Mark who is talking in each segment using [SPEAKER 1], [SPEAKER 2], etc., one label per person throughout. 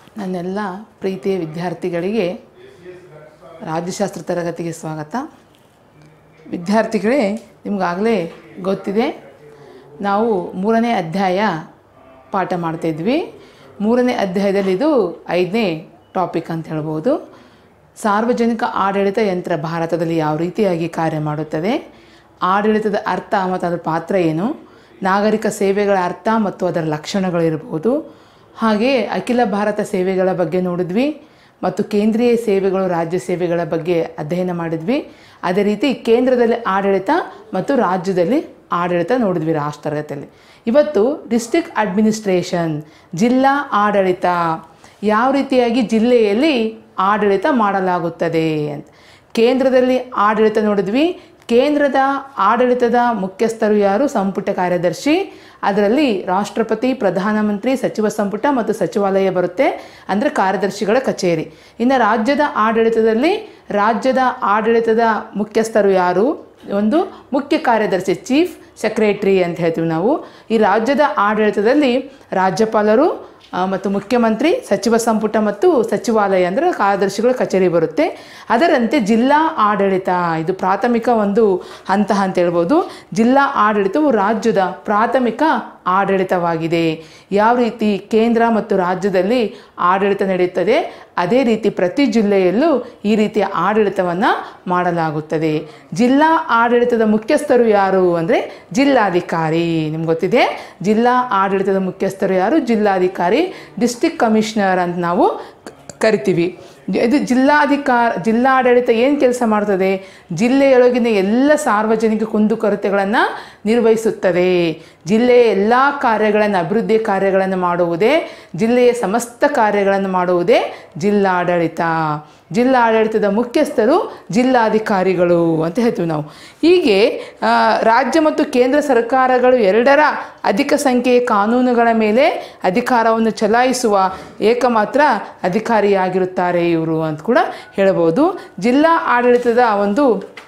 [SPEAKER 1] ನನ್ನೆಲ್ಲ ಪ್ರೀತಿಯ ವಿದ್ಯಾರ್ಥಿಗಳಿಗೆ ರಾಜ್ಯಶಾಸ್ತ್ರ ತರಗತಿಗೆ ಸ್ವಾಗತ ವಿದ್ಯಾರ್ಥಿಗಳೇ ನಿಮಗಾಗಲೇ ಗೊತ್ತಿದೆ ನಾವು ಮೂರನೇ ಅಧ್ಯಾಯ ಪಾಠ ಮಾಡ್ತಾಯಿದ್ವಿ ಮೂರನೇ ಅಧ್ಯಾಯದಲ್ಲಿ ಇದು ಐದನೇ ಟಾಪಿಕ್ ಅಂತ ಹೇಳ್ಬೋದು ಸಾರ್ವಜನಿಕ ಆಡಳಿತ ಯಂತ್ರ ಭಾರತದಲ್ಲಿ ಯಾವ ರೀತಿಯಾಗಿ ಕಾರ್ಯ ಮಾಡುತ್ತದೆ ಆಡಳಿತದ ಅರ್ಥ ಮತ್ತು ಅದರ ಪಾತ್ರ ಏನು ನಾಗರಿಕ ಸೇವೆಗಳ ಅರ್ಥ ಮತ್ತು ಅದರ ಲಕ್ಷಣಗಳಿರ್ಬೋದು ಹಾಗೆ ಅಖಿಲ ಭಾರತ ಸೇವೆಗಳ ಬಗ್ಗೆ ನೋಡಿದ್ವಿ ಮತ್ತು ಕೇಂದ್ರೀಯ ಸೇವೆಗಳು ರಾಜ್ಯ ಸೇವೆಗಳ ಬಗ್ಗೆ ಅಧ್ಯಯನ ಮಾಡಿದ್ವಿ ಅದೇ ರೀತಿ ಕೇಂದ್ರದಲ್ಲಿ ಆಡಳಿತ ಮತ್ತು ರಾಜ್ಯದಲ್ಲಿ ಆಡಳಿತ ನೋಡಿದ್ವಿ ರಾಷ್ಟ್ರ ತರಗತಿಯಲ್ಲಿ ಇವತ್ತು ಡಿಸ್ಟ್ರಿಕ್ಟ್ ಅಡ್ಮಿನಿಸ್ಟ್ರೇಷನ್ ಜಿಲ್ಲಾ ಆಡಳಿತ ಯಾವ ರೀತಿಯಾಗಿ ಜಿಲ್ಲೆಯಲ್ಲಿ ಆಡಳಿತ ಮಾಡಲಾಗುತ್ತದೆ ಅಂತ ಕೇಂದ್ರದಲ್ಲಿ ಆಡಳಿತ ನೋಡಿದ್ವಿ ಕೇಂದ್ರದ ಆಡಳಿತದ ಮುಖ್ಯಸ್ಥರು ಯಾರು ಸಂಪುಟ ಕಾರ್ಯದರ್ಶಿ ಅದರಲ್ಲಿ ರಾಷ್ಟ್ರಪತಿ ಪ್ರಧಾನಮಂತ್ರಿ ಸಚಿವ ಸಂಪುಟ ಮತ್ತು ಸಚಿವಾಲಯ ಬರುತ್ತೆ ಅಂದರೆ ಕಾರ್ಯದರ್ಶಿಗಳ ಕಚೇರಿ ಇನ್ನು ರಾಜ್ಯದ ಆಡಳಿತದಲ್ಲಿ ರಾಜ್ಯದ ಆಡಳಿತದ ಮುಖ್ಯಸ್ಥರು ಯಾರು ಒಂದು ಮುಖ್ಯ ಕಾರ್ಯದರ್ಶಿ ಚೀಫ್ ಸೆಕ್ರೆಟ್ರಿ ಅಂತ ಹೇಳ್ತೀವಿ ನಾವು ಈ ರಾಜ್ಯದ ಆಡಳಿತದಲ್ಲಿ ರಾಜ್ಯಪಾಲರು ಆ, ಮತ್ತು ಮುಖ್ಯಮಂತ್ರಿ ಸಚಿವ ಸಂಪುಟ ಮತ್ತು ಸಚಿವಾಲಯ ಅಂದರೆ ಕಾರ್ಯದರ್ಶಿಗಳ ಕಚೇರಿ ಬರುತ್ತೆ ಅದರಂತೆ ಜಿಲ್ಲಾ ಆಡಳಿತ ಇದು ಪ್ರಾಥಮಿಕ ಒಂದು ಹಂತ ಅಂತ ಹೇಳ್ಬೋದು ಜಿಲ್ಲಾ ಆಡಳಿತವು ರಾಜ್ಯದ ಪ್ರಾಥಮಿಕ ಆಡಳಿತವಾಗಿದೆ ಯಾವ ರೀತಿ ಕೇಂದ್ರ ಮತ್ತು ರಾಜ್ಯದಲ್ಲಿ ಆಡಳಿತ ನಡೆಯುತ್ತದೆ ಅದೇ ರೀತಿ ಪ್ರತಿ ಜಿಲ್ಲೆಯಲ್ಲೂ ಈ ರೀತಿಯ ಆಡಳಿತವನ್ನು ಮಾಡಲಾಗುತ್ತದೆ ಜಿಲ್ಲಾ ಆಡಳಿತದ ಮುಖ್ಯಸ್ಥರು ಯಾರು ಅಂದರೆ ಜಿಲ್ಲಾಧಿಕಾರಿ ನಿಮ್ಗೆ ಗೊತ್ತಿದೆ ಜಿಲ್ಲಾ ಆಡಳಿತದ ಮುಖ್ಯಸ್ಥರು ಯಾರು ಜಿಲ್ಲಾಧಿಕಾರಿ ಡಿಸ್ಟ್ರಿಕ್ಟ್ ಕಮಿಷನರ್ ಅಂತ ನಾವು ಕ- ಕರಿತೀವಿ ಜ- ಇದು ಜಿಲ್ಲಾಧಿಕಾರ ಜಿಲ್ಲಾಡಳಿತ ಏನು ಕೆಲಸ ಮಾಡ್ತದೆ ಜಿಲ್ಲೆಯೊಳಗಿನ ಎಲ್ಲ ಸಾರ್ವಜನಿಕ ಕುಂದುಕೊರತೆಗಳನ್ನು ನಿರ್ವಹಿಸುತ್ತದೆ ಜಿಲ್ಲೆಯ ಎಲ್ಲ ಕಾರ್ಯಗಳನ್ನು ಅಭಿವೃದ್ಧಿ ಕಾರ್ಯಗಳನ್ನು ಮಾಡುವುದೇ ಜಿಲ್ಲೆಯ ಸಮಸ್ತ ಕಾರ್ಯಗಳನ್ನು ಮಾಡುವುದೇ ಜಿಲ್ಲಾಡಳಿತ ಜಿಲ್ಲಾಡಳಿತದ ಮುಖ್ಯಸ್ಥರು ಜಿಲ್ಲಾಧಿಕಾರಿಗಳು ಅಂತ ಹೇಳ್ತೀವಿ ನಾವು ಹೀಗೆ ಆ, ರಾಜ್ಯ ಮತ್ತು ಕೇಂದ್ರ ಸರ್ಕಾರಗಳು ಎರಡರ ಅಧಿಕ ಸಂಖ್ಯೆಯ ಕಾನೂನುಗಳ ಮೇಲೆ ಅಧಿಕಾರವನ್ನು ಚಲಾಯಿಸುವ ಏಕಮಾತ್ರ ಅಧಿಕಾರಿಯಾಗಿರುತ್ತಾರೆ ಇವರು ಅಂತ ಕೂಡ ಹೇಳಬಹುದು ಜಿಲ್ಲಾ ಆಡಳಿತದ ಒಂದು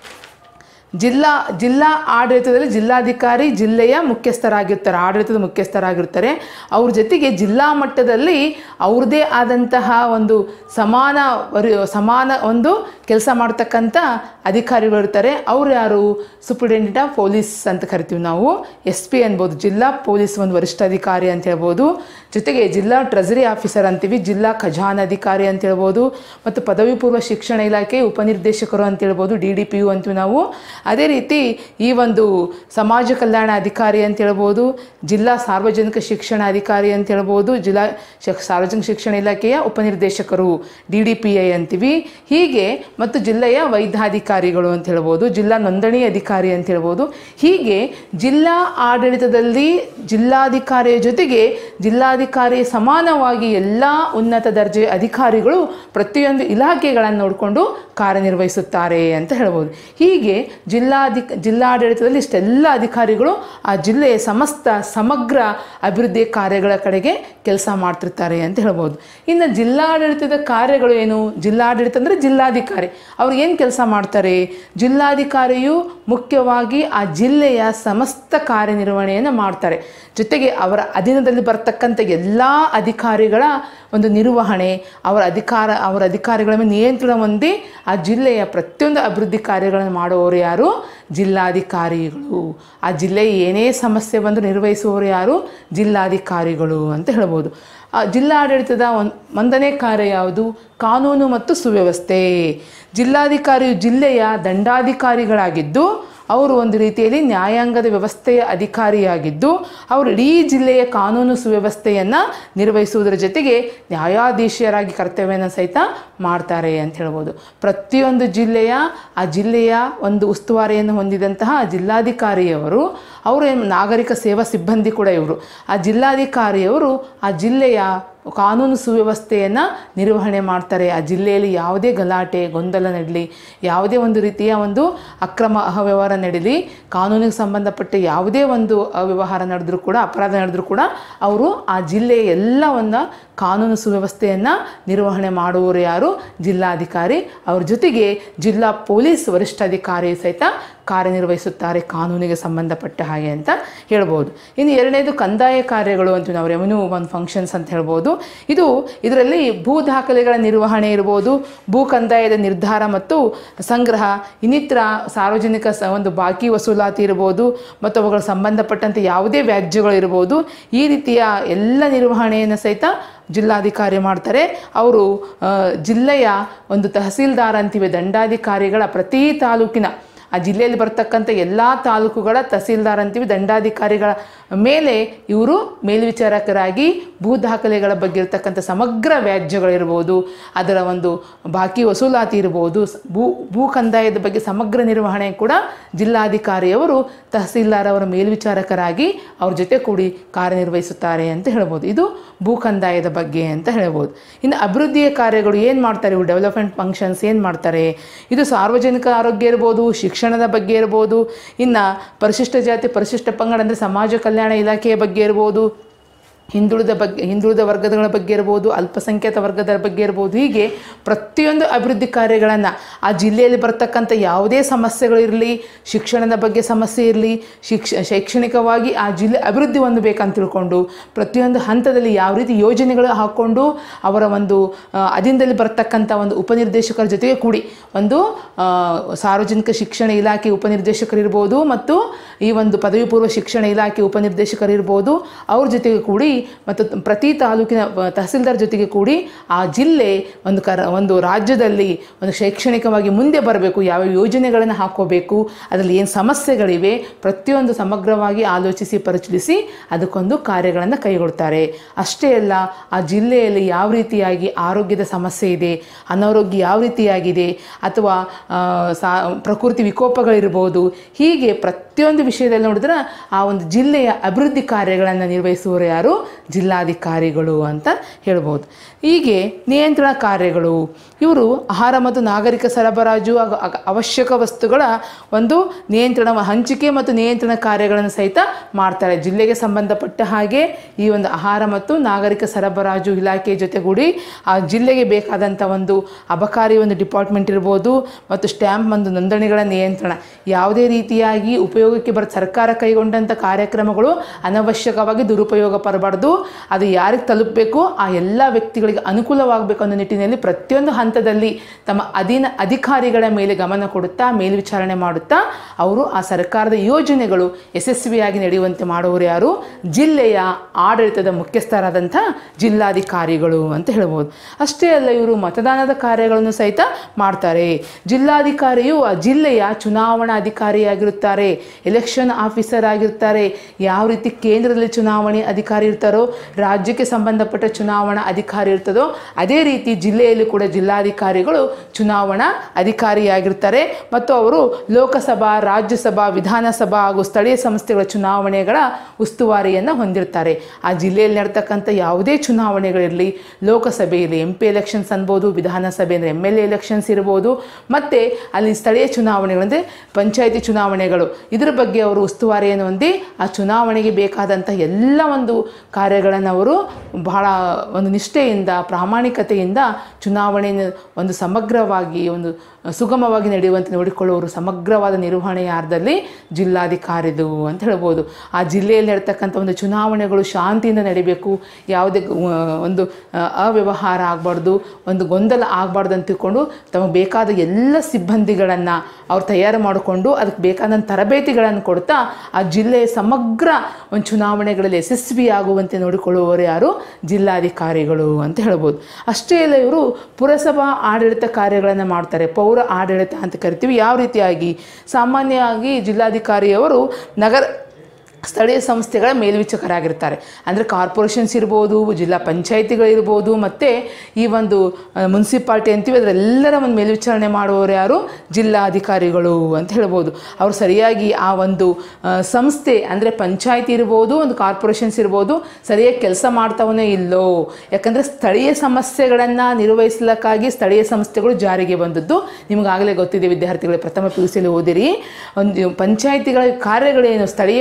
[SPEAKER 1] ಜಿಲ್ಲಾ ಜಿಲ್ಲಾ ಆಡಳಿತದಲ್ಲಿ ಜಿಲ್ಲಾಧಿಕಾರಿ ಜಿಲ್ಲೆಯ ಮುಖ್ಯಸ್ಥರಾಗಿರ್ತಾರೆ ಆಡಳಿತದ ಮುಖ್ಯಸ್ಥರಾಗಿರ್ತಾರೆ ಅವ್ರ ಜೊತೆಗೆ ಜಿಲ್ಲಾ ಮಟ್ಟದಲ್ಲಿ ಅವ್ರದ್ದೇ ಆದಂತಹ ಒಂದು ಸಮಾನ ವರಿ ಸಮಾನ ಒಂದು ಕೆಲಸ ಮಾಡ್ತಕ್ಕಂಥ ಅಧಿಕಾರಿಗಳು ಇರ್ತಾರೆ ಅವ್ರು ಯಾರು ಸೂಪರಿಂಟೆಂಡೆಂಟ್ ಆಫ್ ಪೊಲೀಸ್ ಅಂತ ಕರಿತೀವಿ ನಾವು ಎಸ್ ಪಿ ಅನ್ಬೋದು ಜಿಲ್ಲಾ ಪೊಲೀಸ್ ಒಂದು ವರಿಷ್ಠ ಅಧಿಕಾರಿ ಅಂತ ಹೇಳ್ಬೋದು ಜೊತೆಗೆ ಜಿಲ್ಲಾ ಟ್ರೆಜರಿ ಆಫೀಸರ್ ಅಂತೀವಿ ಜಿಲ್ಲಾ ಖಜಾನಾಧಿಕಾರಿ ಅಂತ ಹೇಳ್ಬೋದು ಮತ್ತು ಪದವಿ ಪೂರ್ವ ಶಿಕ್ಷಣ ಇಲಾಖೆ ಉಪನಿರ್ದೇಶಕರು ಅಂತ ಹೇಳ್ಬೋದು ಡಿ ಡಿ ಪಿ ಯು ಅಂತೀವಿ ನಾವು ಅದೇ ರೀತಿ ಈ ಒಂದು ಸಮಾಜ ಕಲ್ಯಾಣ ಅಧಿಕಾರಿ ಅಂತ ಹೇಳ್ಬೋದು ಜಿಲ್ಲಾ ಸಾರ್ವಜನಿಕ ಶಿಕ್ಷಣ ಅಧಿಕಾರಿ ಅಂತ ಹೇಳ್ಬೋದು ಜಿಲ್ಲಾ ಶಕ್- ಸಾರ್ವಜನಿಕ ಶಿಕ್ಷಣ ಇಲಾಖೆಯ ಉಪನಿರ್ದೇಶಕರು ಡಿ ಡಿ ಪಿ ಐ ಅಂತೀವಿ ಹೀಗೆ ಮತ್ತು ಜಿಲ್ಲೆಯ ವೈದ್ಯಾಧಿಕಾರಿಗಳು ಅಂತ ಹೇಳ್ಬೋದು ಜಿಲ್ಲಾ ನೋಂದಣಿ ಅಧಿಕಾರಿ ಅಂತ ಹೇಳ್ಬೋದು ಹೀಗೆ ಜಿಲ್ಲಾ ಆಡಳಿತದಲ್ಲಿ ಜಿಲ್ಲಾಧಿಕಾರಿಯ ಜೊತೆಗೆ ಜಿಲ್ಲಾಧಿಕಾರಿ ಸಮಾನವಾಗಿ ಎಲ್ಲ ಉನ್ನತ ದರ್ಜೆಯ ಅಧಿಕಾರಿಗಳು ಪ್ರತಿಯೊಂದು ಇಲಾಖೆಗಳನ್ನು ನೋಡಿಕೊಂಡು ಕಾರ್ಯನಿರ್ವಹಿಸುತ್ತಾರೆ ಅಂತ ಹೇಳ್ಬೋದು ಹೀಗೆ ಜಿಲ್ಲಾಧಿಕ ಜಿಲ್ಲಾಡಳಿತದಲ್ಲಿ ಇಷ್ಟೆಲ್ಲ ಅಧಿಕಾರಿಗಳು ಆ ಜಿಲ್ಲೆಯ ಸಮಸ್ತ ಸಮಗ್ರ ಅಭಿವೃದ್ಧಿ ಕಾರ್ಯಗಳ ಕಡೆಗೆ ಕೆಲಸ ಮಾಡ್ತಿರ್ತಾರೆ ಅಂತ ಹೇಳ್ಬೋದು ಇನ್ನು ಜಿಲ್ಲಾಡಳಿತದ ಕಾರ್ಯಗಳು ಏನು ಜಿಲ್ಲಾಡಳಿತ ಅಂದರೆ ಜಿಲ್ಲಾಧಿಕಾರಿ ಅವ್ರು ಏನು ಕೆಲಸ ಮಾಡ್ತಾರೆ ಜಿಲ್ಲಾಧಿಕಾರಿಯು ಮುಖ್ಯವಾಗಿ ಆ ಜಿಲ್ಲೆಯ ಸಮಸ್ತ ಕಾರ್ಯನಿರ್ವಹಣೆಯನ್ನು ಮಾಡ್ತಾರೆ ಜೊತೆಗೆ ಅವರ ಅಧೀನದಲ್ಲಿ ಬರ್ತಕ್ಕಂಥ ಎಲ್ಲ ಅಧಿಕಾರಿಗಳ ಒಂದು ನಿರ್ವಹಣೆ ಅವರ ಅಧಿಕಾರ ಅವರ ಅಧಿಕಾರಿಗಳ ಮೇಲೆ ನಿಯಂತ್ರಣ ಹೊಂದಿ ಆ ಜಿಲ್ಲೆಯ ಪ್ರತಿಯೊಂದು ಅಭಿವೃದ್ಧಿ ಕಾರ್ಯಗಳನ್ನು ಮಾಡುವವರು ಯಾರು ಜಿಲ್ಲಾಧಿಕಾರಿಗಳು ಆ ಜಿಲ್ಲೆಯ ಏನೇ ಸಮಸ್ಯೆ ಬಂದು ನಿರ್ವಹಿಸುವವರು ಯಾರು ಜಿಲ್ಲಾಧಿಕಾರಿಗಳು ಅಂತ ಹೇಳ್ಬೋದು ಆ ಜಿಲ್ಲಾಡಳಿತದ ಒಂದು ಒಂದನೇ ಕಾರ್ಯ ಯಾವುದು ಕಾನೂನು ಮತ್ತು ಸುವ್ಯವಸ್ಥೆ ಜಿಲ್ಲಾಧಿಕಾರಿಯು ಜಿಲ್ಲೆಯ ದಂಡಾಧಿಕಾರಿಗಳಾಗಿದ್ದು ಅವರು ಒಂದು ರೀತಿಯಲ್ಲಿ ನ್ಯಾಯಾಂಗದ ವ್ಯವಸ್ಥೆಯ ಅಧಿಕಾರಿಯಾಗಿದ್ದು ಅವರು ಇಡೀ ಜಿಲ್ಲೆಯ ಕಾನೂನು ಸುವ್ಯವಸ್ಥೆಯನ್ನು ನಿರ್ವಹಿಸುವುದರ ಜೊತೆಗೆ ನ್ಯಾಯಾಧೀಶರಾಗಿ ಕರ್ತವ್ಯನ ಸಹಿತ ಮಾಡ್ತಾರೆ ಅಂತ ಹೇಳ್ಬೋದು ಪ್ರತಿಯೊಂದು ಜಿಲ್ಲೆಯ ಆ ಜಿಲ್ಲೆಯ ಒಂದು ಉಸ್ತುವಾರಿಯನ್ನು ಹೊಂದಿದಂತಹ ಜಿಲ್ಲಾಧಿಕಾರಿಯವರು ಅವರು ಏನು ನಾಗರಿಕ ಸೇವಾ ಸಿಬ್ಬಂದಿ ಕೂಡ ಇವರು ಆ ಜಿಲ್ಲಾಧಿಕಾರಿಯವರು ಆ ಜಿಲ್ಲೆಯ ಕಾನೂನು ಸುವ್ಯವಸ್ಥೆಯನ್ನು ನಿರ್ವಹಣೆ ಮಾಡ್ತಾರೆ ಆ ಜಿಲ್ಲೆಯಲ್ಲಿ ಯಾವುದೇ ಗಲಾಟೆ ಗೊಂದಲ ನಡಲಿ ಯಾವುದೇ ಒಂದು ರೀತಿಯ ಒಂದು ಅಕ್ರಮ ಅವ್ಯವಹಾರ ನಡೀಲಿ ಕಾನೂನಿಗೆ ಸಂಬಂಧಪಟ್ಟ ಯಾವುದೇ ಒಂದು ಅವ್ಯವಹಾರ ನಡೆದ್ರೂ ಕೂಡ ಅಪರಾಧ ನಡೆದ್ರೂ ಕೂಡ ಅವರು ಆ ಜಿಲ್ಲೆಯ ಎಲ್ಲವನ್ನು ಕಾನೂನು ಸುವ್ಯವಸ್ಥೆಯನ್ನು ನಿರ್ವಹಣೆ ಮಾಡುವವರು ಯಾರು ಜಿಲ್ಲಾಧಿಕಾರಿ ಅವ್ರ ಜೊತೆಗೆ ಜಿಲ್ಲಾ ಪೊಲೀಸ್ ವರಿಷ್ಠಾಧಿಕಾರಿ ಸಹಿತ ಕಾರ್ಯನಿರ್ವಹಿಸುತ್ತಾರೆ ಕಾನೂನಿಗೆ ಸಂಬಂಧಪಟ್ಟ ಹಾಗೆ ಅಂತ ಹೇಳ್ಬೋದು ಇನ್ನು ಎರಡನೇದು ಕಂದಾಯ ಕಾರ್ಯಗಳು ಅಂತೀವಿ ನಾವು ರೆವೆನ್ಯೂ ಒಂದು ಫಂಕ್ಷನ್ಸ್ ಅಂತ ಹೇಳ್ಬೋದು ಇದು ಇದರಲ್ಲಿ ಭೂ ದಾಖಲೆಗಳ ನಿರ್ವಹಣೆ ಇರ್ಬೋದು ಭೂ ಕಂದಾಯದ ನಿರ್ಧಾರ ಮತ್ತು ಸಂಗ್ರಹ ಇನ್ನಿತರ ಸಾರ್ವಜನಿಕ ಸ ಒಂದು ಬಾಕಿ ವಸೂಲಾತಿ ಇರ್ಬೋದು ಮತ್ತು ಅವುಗಳ ಸಂಬಂಧಪಟ್ಟಂತೆ ಯಾವುದೇ ವ್ಯಾಜ್ಯಗಳು ಇರ್ಬೋದು ಈ ರೀತಿಯ ಎಲ್ಲ ನಿರ್ವಹಣೆಯನ್ನು ಸಹಿತ ಜಿಲ್ಲಾಧಿಕಾರಿ ಮಾಡ್ತಾರೆ ಅವರು ಆ, ಜಿಲ್ಲೆಯ ಒಂದು ತಹಸೀಲ್ದಾರ್ ಅಂತೀವಿ ದಂಡಾಧಿಕಾರಿಗಳ ಪ್ರತಿ ತಾಲೂಕಿನ ಆ ಜಿಲ್ಲೆಯಲ್ಲಿ ಬರ್ತಕ್ಕಂಥ ಎಲ್ಲ ತಾಲೂಕುಗಳ ತಹಸೀಲ್ದಾರ್ ಅಂತೀವಿ ದಂಡಾಧಿಕಾರಿಗಳ ಮೇಲೆ ಇವರು ಮೇಲ್ವಿಚಾರಕರಾಗಿ ಭೂ ದಾಖಲೆಗಳ ಬಗ್ಗೆ ಇರತಕ್ಕಂಥ ಸಮಗ್ರ ವ್ಯಾಜ್ಯಗಳಿರ್ಬೋದು ಅದರ ಒಂದು ಬಾಕಿ ವಸೂಲಾತಿ ಇರ್ಬೋದು ಸ್- ಭೂ ಭೂ ಕಂದಾಯದ ಬಗ್ಗೆ ಸಮಗ್ರ ನಿರ್ವಹಣೆ ಕೂಡ ಜಿಲ್ಲಾಧಿಕಾರಿಯವರು ತಹಸೀಲ್ದಾರ್ ಅವರ ಮೇಲ್ವಿಚಾರಕರಾಗಿ ಅವ್ರ ಜೊತೆ ಕೂಡಿ ಕಾರ್ಯನಿರ್ವಹಿಸುತ್ತಾರೆ ಅಂತ ಹೇಳ್ಬೋದು ಇದು ಭೂ ಕಂದಾಯದ ಬಗ್ಗೆ ಅಂತ ಹೇಳ್ಬೋದು ಇನ್ನು ಅಭಿವೃದ್ಧಿಯ ಕಾರ್ಯಗಳು ಏನು ಮಾಡ್ತಾರೆ ಇವು ಡೆವಲಪ್ಮೆಂಟ್ ಫಂಕ್ಷನ್ಸ್ ಏನು ಮಾಡ್ತಾರೆ ಇದು ಸಾರ್ವಜನಿಕ ಆರೋಗ್ಯ ಇರ್ಬೋದು ಶಿಕ್ಷಣದ ಬಗ್ಗೆ ಇರ್ಬೋದು ಇನ್ನು ಪರಿಶಿಷ್ಟ ಜಾತಿ ಪರಿಶಿಷ್ಟ ಪಂಗಡ ಅಂದರೆ ಸಮಾಜ ಕಲ್ಯಾಣ ಇಲಾಖೆಯ ಬಗ್ಗೆ ಇರ್ಬೋದು ಹಿಂದುಳಿದ ಬಗ್ಗೆ ಹಿಂದುಳಿದ ವರ್ಗಗಳ ಬಗ್ಗೆ ಇರ್ಬೋದು ಅಲ್ಪಸಂಖ್ಯಾತ ವರ್ಗದ ಬಗ್ಗೆ ಇರ್ಬೋದು ಹೀಗೆ ಪ್ರತಿಯೊಂದು ಅಭಿವೃದ್ಧಿ ಕಾರ್ಯಗಳನ್ನು ಆ ಜಿಲ್ಲೆಯಲ್ಲಿ ಬರ್ತಕ್ಕಂಥ ಯಾವುದೇ ಸಮಸ್ಯೆಗಳಿರಲಿ ಶಿಕ್ಷಣದ ಬಗ್ಗೆ ಸಮಸ್ಯೆ ಇರಲಿ ಶಿಕ್ಷ ಶೈಕ್ಷಣಿಕವಾಗಿ ಆ ಜಿಲ್ಲೆ ಅಭಿವೃದ್ಧಿ ಹೊಂದಬೇಕಂತ ತಿಳ್ಕೊಂಡು ಪ್ರತಿಯೊಂದು ಹಂತದಲ್ಲಿ ಯಾವ ರೀತಿ ಯೋಜನೆಗಳು ಹಾಕ್ಕೊಂಡು ಅವರ ಒಂದು ಆ, ಅಧೀನದಲ್ಲಿ ಬರ್ತಕ್ಕಂಥ ಒಂದು ಉಪನಿರ್ದೇಶಕರ ಜೊತೆಗೆ ಕೂಡಿ ಒಂದು ಆ, ಸಾರ್ವಜನಿಕ ಶಿಕ್ಷಣ ಇಲಾಖೆ ಉಪನಿರ್ದೇಶಕರಿರ್ಬೋದು ಮತ್ತು ಈ ಒಂದು ಪದವಿ ಪೂರ್ವ ಶಿಕ್ಷಣ ಇಲಾಖೆ ಉಪನಿರ್ದೇಶಕರಿರ್ಬೋದು ಅವ್ರ ಜೊತೆಗೆ ಕೂಡಿ ಮತ್ತು ಪ್ರತಿ ತಾಲೂಕಿನ ಆ, ತಹಸೀಲ್ದಾರ್ ಜೊತೆಗೆ ಕೂಡಿ ಆ ಜಿಲ್ಲೆ ಒಂದು ಕರ ಒಂದು ರಾಜ್ಯದಲ್ಲಿ ಒಂದು ಶೈಕ್ಷಣಿಕವಾಗಿ ಮುಂದೆ ಬರಬೇಕು ಯಾವ ಯೋಜನೆಗಳನ್ನು ಹಾಕೋಬೇಕು ಅದರಲ್ಲಿ ಏನು ಸಮಸ್ಯೆಗಳಿವೆ ಪ್ರತಿಯೊಂದು ಸಮಗ್ರವಾಗಿ ಆಲೋಚಿಸಿ ಪರಿಶೀಲಿಸಿ ಅದಕ್ಕೊಂದು ಕಾರ್ಯಗಳನ್ನು ಕೈಗೊಳ್ತಾರೆ ಅಷ್ಟೇ ಅಲ್ಲ ಆ ಜಿಲ್ಲೆಯಲ್ಲಿ ಯಾವ ರೀತಿಯಾಗಿ ಆರೋಗ್ಯದ ಸಮಸ್ಯೆ ಇದೆ ಅನಾರೋಗ್ಯ ಯಾವ ರೀತಿಯಾಗಿದೆ ಅಥವಾ ಆ, ಸಾ ಪ್ರಕೃತಿ ವಿಕೋಪಗಳಿರ್ಬೋದು ಹೀಗೆ ಪ್ರತಿಯೊಂದು ವಿಷಯದಲ್ಲಿ ನೋಡಿದ್ರೆ ಆ ಒಂದು ಜಿಲ್ಲೆಯ ಅಭಿವೃದ್ಧಿ ಕಾರ್ಯಗಳನ್ನು ನಿರ್ವಹಿಸುವವರು ಯಾರು ಜಿಲ್ಲಾಧಿಕಾರಿಗಳು ಅಂತ ಹೇಳ್ಬೋದು ಹೀಗೆ ನಿಯಂತ್ರಣ ಕಾರ್ಯಗಳು ಇವರು ಆಹಾರ ಮತ್ತು ನಾಗರಿಕ ಸರಬರಾಜು ಹಾಗೂ ಅಗ- ಅವಶ್ಯಕ ವಸ್ತುಗಳ ಒಂದು ನಿಯಂತ್ರಣ ಹಂಚಿಕೆ ಮತ್ತು ನಿಯಂತ್ರಣ ಕಾರ್ಯಗಳನ್ನು ಸಹಿತ ಮಾಡ್ತಾರೆ ಜಿಲ್ಲೆಗೆ ಸಂಬಂಧಪಟ್ಟ ಹಾಗೆ ಈ ಒಂದು ಆಹಾರ ಮತ್ತು ನಾಗರಿಕ ಸರಬರಾಜು ಇಲಾಖೆ ಜೊತೆಗೂಡಿ ಆ ಜಿಲ್ಲೆಗೆ ಬೇಕಾದಂಥ ಒಂದು ಅಬಕಾರಿ ಒಂದು ಡಿಪಾರ್ಟ್ಮೆಂಟ್ ಇರ್ಬೋದು ಮತ್ತು ಸ್ಟ್ಯಾಂಪ್ ಒಂದು ನೋಂದಣಿಗಳ ನಿಯಂತ್ರಣ ಯಾವುದೇ ರೀತಿಯಾಗಿ ಉಪಯೋಗಕ್ಕೆ ಬರ ಸರ್ಕಾರ ಕೈಗೊಂಡಂಥ ಕಾರ್ಯಕ್ರಮಗಳು ಅನವಶ್ಯಕವಾಗಿ ದುರುಪಯೋಗ ಪಡಬಾರ್ದು ಅದು ಯಾರಿಗೆ ತಲುಪಬೇಕು ಆ ಎಲ್ಲ ವ್ಯಕ್ತಿಗಳಿಗೆ ಅನುಕೂಲವಾಗಬೇಕು ಅನ್ನೋ ನಿಟ್ಟಿನಲ್ಲಿ ಪ್ರತಿಯೊಂದು ಹಂತದಲ್ಲಿ ತಮ್ಮ ಅಧೀನ ಅಧಿಕಾರಿಗಳ ಮೇಲೆ ಗಮನ ಕೊಡುತ್ತಾ ಮೇಲ್ವಿಚಾರಣೆ ಮಾಡುತ್ತಾ ಅವರು ಆ ಸರ್ಕಾರದ ಯೋಜನೆಗಳು ಯಶಸ್ವಿಯಾಗಿ ನಡೆಯುವಂತೆ ಮಾಡುವವರು ಯಾರು ಜಿಲ್ಲೆಯ ಆಡಳಿತದ ಮುಖ್ಯಸ್ಥರಾದಂಥ ಜಿಲ್ಲಾಧಿಕಾರಿಗಳು ಅಂತ ಹೇಳ್ಬೋದು ಅಷ್ಟೇ ಅಲ್ಲ ಇವರು ಮತದಾನದ ಕಾರ್ಯಗಳನ್ನು ಸಹಿತ ಮಾಡ್ತಾರೆ ಜಿಲ್ಲಾಧಿಕಾರಿಯು ಆ ಜಿಲ್ಲೆಯ ಚುನಾವಣಾ ಅಧಿಕಾರಿಯಾಗಿರುತ್ತಾರೆ ಎಲೆಕ್ಷನ್ ಆಫೀಸರ್ ಆಗಿರ್ತಾರೆ ಯಾವ ರೀತಿ ಕೇಂದ್ರದಲ್ಲಿ ಚುನಾವಣೆ ಅಧಿಕಾರಿ ಇರ್ತಾರೋ ರಾಜ್ಯಕ್ಕೆ ಸಂಬಂಧಪಟ್ಟ ಚುನಾವಣಾ ಅಧಿಕಾರಿ ಇರ್ತದೋ ಅದೇ ರೀತಿ ಜಿಲ್ಲೆಯಲ್ಲಿ ಕೂಡ ಜಿಲ್ಲಾಧಿಕಾರಿಗಳು ಚುನಾವಣಾ ಅಧಿಕಾರಿಯಾಗಿರ್ತಾರೆ ಮತ್ತು ಅವರು ಲೋಕಸಭಾ ರಾಜ್ಯಸಭಾ ವಿಧಾನಸಭಾ ಹಾಗೂ ಸ್ಥಳೀಯ ಸಂಸ್ಥೆಗಳ ಚುನಾವಣೆಗಳ ಉಸ್ತುವಾರಿಯನ್ನು ಹೊಂದಿರ್ತಾರೆ ಆ ಜಿಲ್ಲೆಯಲ್ಲಿ ನಡ್ತಕ್ಕಂಥ ಯಾವುದೇ ಚುನಾವಣೆಗಳಿರಲಿ ಲೋಕಸಭೆಯಲ್ಲಿ ಎಂ ಪಿ ಎಲೆಕ್ಷನ್ಸ್ ಅನ್ಬೋದು ವಿಧಾನಸಭೆ ಅಂದರೆ ಎಮ್ ಎಲ್ ಎ ಎಲೆಕ್ಷನ್ಸ್ ಇರ್ಬೋದು ಮತ್ತು ಅಲ್ಲಿ ಸ್ಥಳೀಯ ಚುನಾವಣೆಗಳಂದರೆ ಪಂಚಾಯಿತಿ ಚುನಾವಣೆಗಳು ಇದರ ಬಗ್ಗೆ ಅವರು ಉಸ್ತುವಾರಿಯನ್ನು ಹೊಂದಿ ಆ ಚುನಾವಣೆಗೆ ಬೇಕಾದಂಥ ಎಲ್ಲ ಒಂದು ಕಾರ್ಯಗಳನ್ನು ಅವರು ಬಹಳ ಒಂದು ನಿಷ್ಠೆಯಿಂದ ಪ್ರಾಮಾಣಿಕತೆಯಿಂದ ಚುನಾವಣೆಯನ್ನು ಒಂದು ಸಮಗ್ರವಾಗಿ ಒಂದು ಸುಗಮವಾಗಿ ನಡೆಯುವಂತೆ ನೋಡಿಕೊಳ್ಳುವವರು ಸಮಗ್ರವಾದ ನಿರ್ವಹಣೆಯ ಅರ್ಧದಲ್ಲಿ ಜಿಲ್ಲಾಧಿಕಾರಿದು ಅಂತ ಹೇಳ್ಬೋದು ಆ ಜಿಲ್ಲೆಯಲ್ಲಿ ನಡ್ತಕ್ಕಂಥ ಒಂದು ಚುನಾವಣೆಗಳು ಶಾಂತಿಯಿಂದ ನಡಿಬೇಕು ಯಾವುದೇ ಆ, ಒಂದು ಆ, ಅವ್ಯವಹಾರ ಆಗಬಾರ್ದು ಒಂದು ಗೊಂದಲ ಆಗಬಾರ್ದು ಅಂತ ತಿಳ್ಕೊಂಡು ತಮಗೆ ಬೇಕಾದ ಎಲ್ಲ ಸಿಬ್ಬಂದಿಗಳನ್ನು ಅವ್ರು ತಯಾರು ಮಾಡಿಕೊಂಡು ಅದಕ್ಕೆ ಬೇಕಾದಂಥ ತರಬೇತಿಗಳನ್ನು ಕೊಡ್ತಾ ಆ ಜಿಲ್ಲೆಯ ಸಮಗ್ರ ಒಂದು ಚುನಾವಣೆಗಳಲ್ಲಿ ಯಶಸ್ವಿಯಾಗುವಂತೆ ನೋಡಿಕೊಳ್ಳುವವರು ಯಾರು ಜಿಲ್ಲಾಧಿಕಾರಿಗಳು ಅಂತ ಹೇಳ್ಬೋದು ಅಷ್ಟೇ ಅಲ್ಲ ಇವರು ಪುರಸಭಾ ಆಡಳಿತ ಕಾರ್ಯಗಳನ್ನು ಮಾಡ್ತಾರೆ ಪೌರ ಆಡಳಿತ ಅಂತ ಕರಿತೀವಿ ಯಾವ ರೀತಿಯಾಗಿ ಸಾಮಾನ್ಯವಾಗಿ ಜಿಲ್ಲಾಧಿಕಾರಿಯವರು ನಗರ ಸ್ಥಳೀಯ ಸಂಸ್ಥೆಗಳ ಮೇಲ್ವಿಚಾರಕರಾಗಿರ್ತಾರೆ ಅಂದರೆ ಕಾರ್ಪೊರೇಷನ್ಸ್ ಇರ್ಬೋದು ಜಿಲ್ಲಾ ಪಂಚಾಯಿತಿಗಳಿರ್ಬೋದು ಮತ್ತು ಈ ಒಂದು ಮುನ್ಸಿಪಾಲ್ಟಿ ಅಂತೀವಿ ಅದರೆಲ್ಲರ ಒಂದು ಮೇಲ್ವಿಚಾರಣೆ ಮಾಡುವವರು ಯಾರು ಜಿಲ್ಲಾಧಿಕಾರಿಗಳು ಅಂತ ಹೇಳ್ಬೋದು ಅವರು ಸರಿಯಾಗಿ ಆ ಒಂದು ಆ, ಸಂಸ್ಥೆ ಅಂದರೆ ಪಂಚಾಯಿತಿ ಇರ್ಬೋದು ಒಂದು ಕಾರ್ಪೊರೇಷನ್ಸ್ ಇರ್ಬೋದು ಸರಿಯಾಗಿ ಕೆಲಸ ಮಾಡ್ತಾವನೇ ಇಲ್ಲೋ ಯಾಕಂದರೆ ಸ್ಥಳೀಯ ಸಮಸ್ಯೆಗಳನ್ನು ನಿರ್ವಹಿಸಲಿಕ್ಕಾಗಿ ಸ್ಥಳೀಯ ಸಂಸ್ಥೆಗಳು ಜಾರಿಗೆ ಬಂದದ್ದು ನಿಮಗಾಗಲೇ ಗೊತ್ತಿದೆ ವಿದ್ಯಾರ್ಥಿಗಳೇ ಪ್ರಥಮ ಪಿ ಯು ಸಿಯಲ್ಲಿ ಓದಿರಿ ಒಂದು ಪಂಚಾಯಿತಿಗಳ ಕಾರ್ಯಗಳೇನು ಸ್ಥಳೀಯವಾಗಿ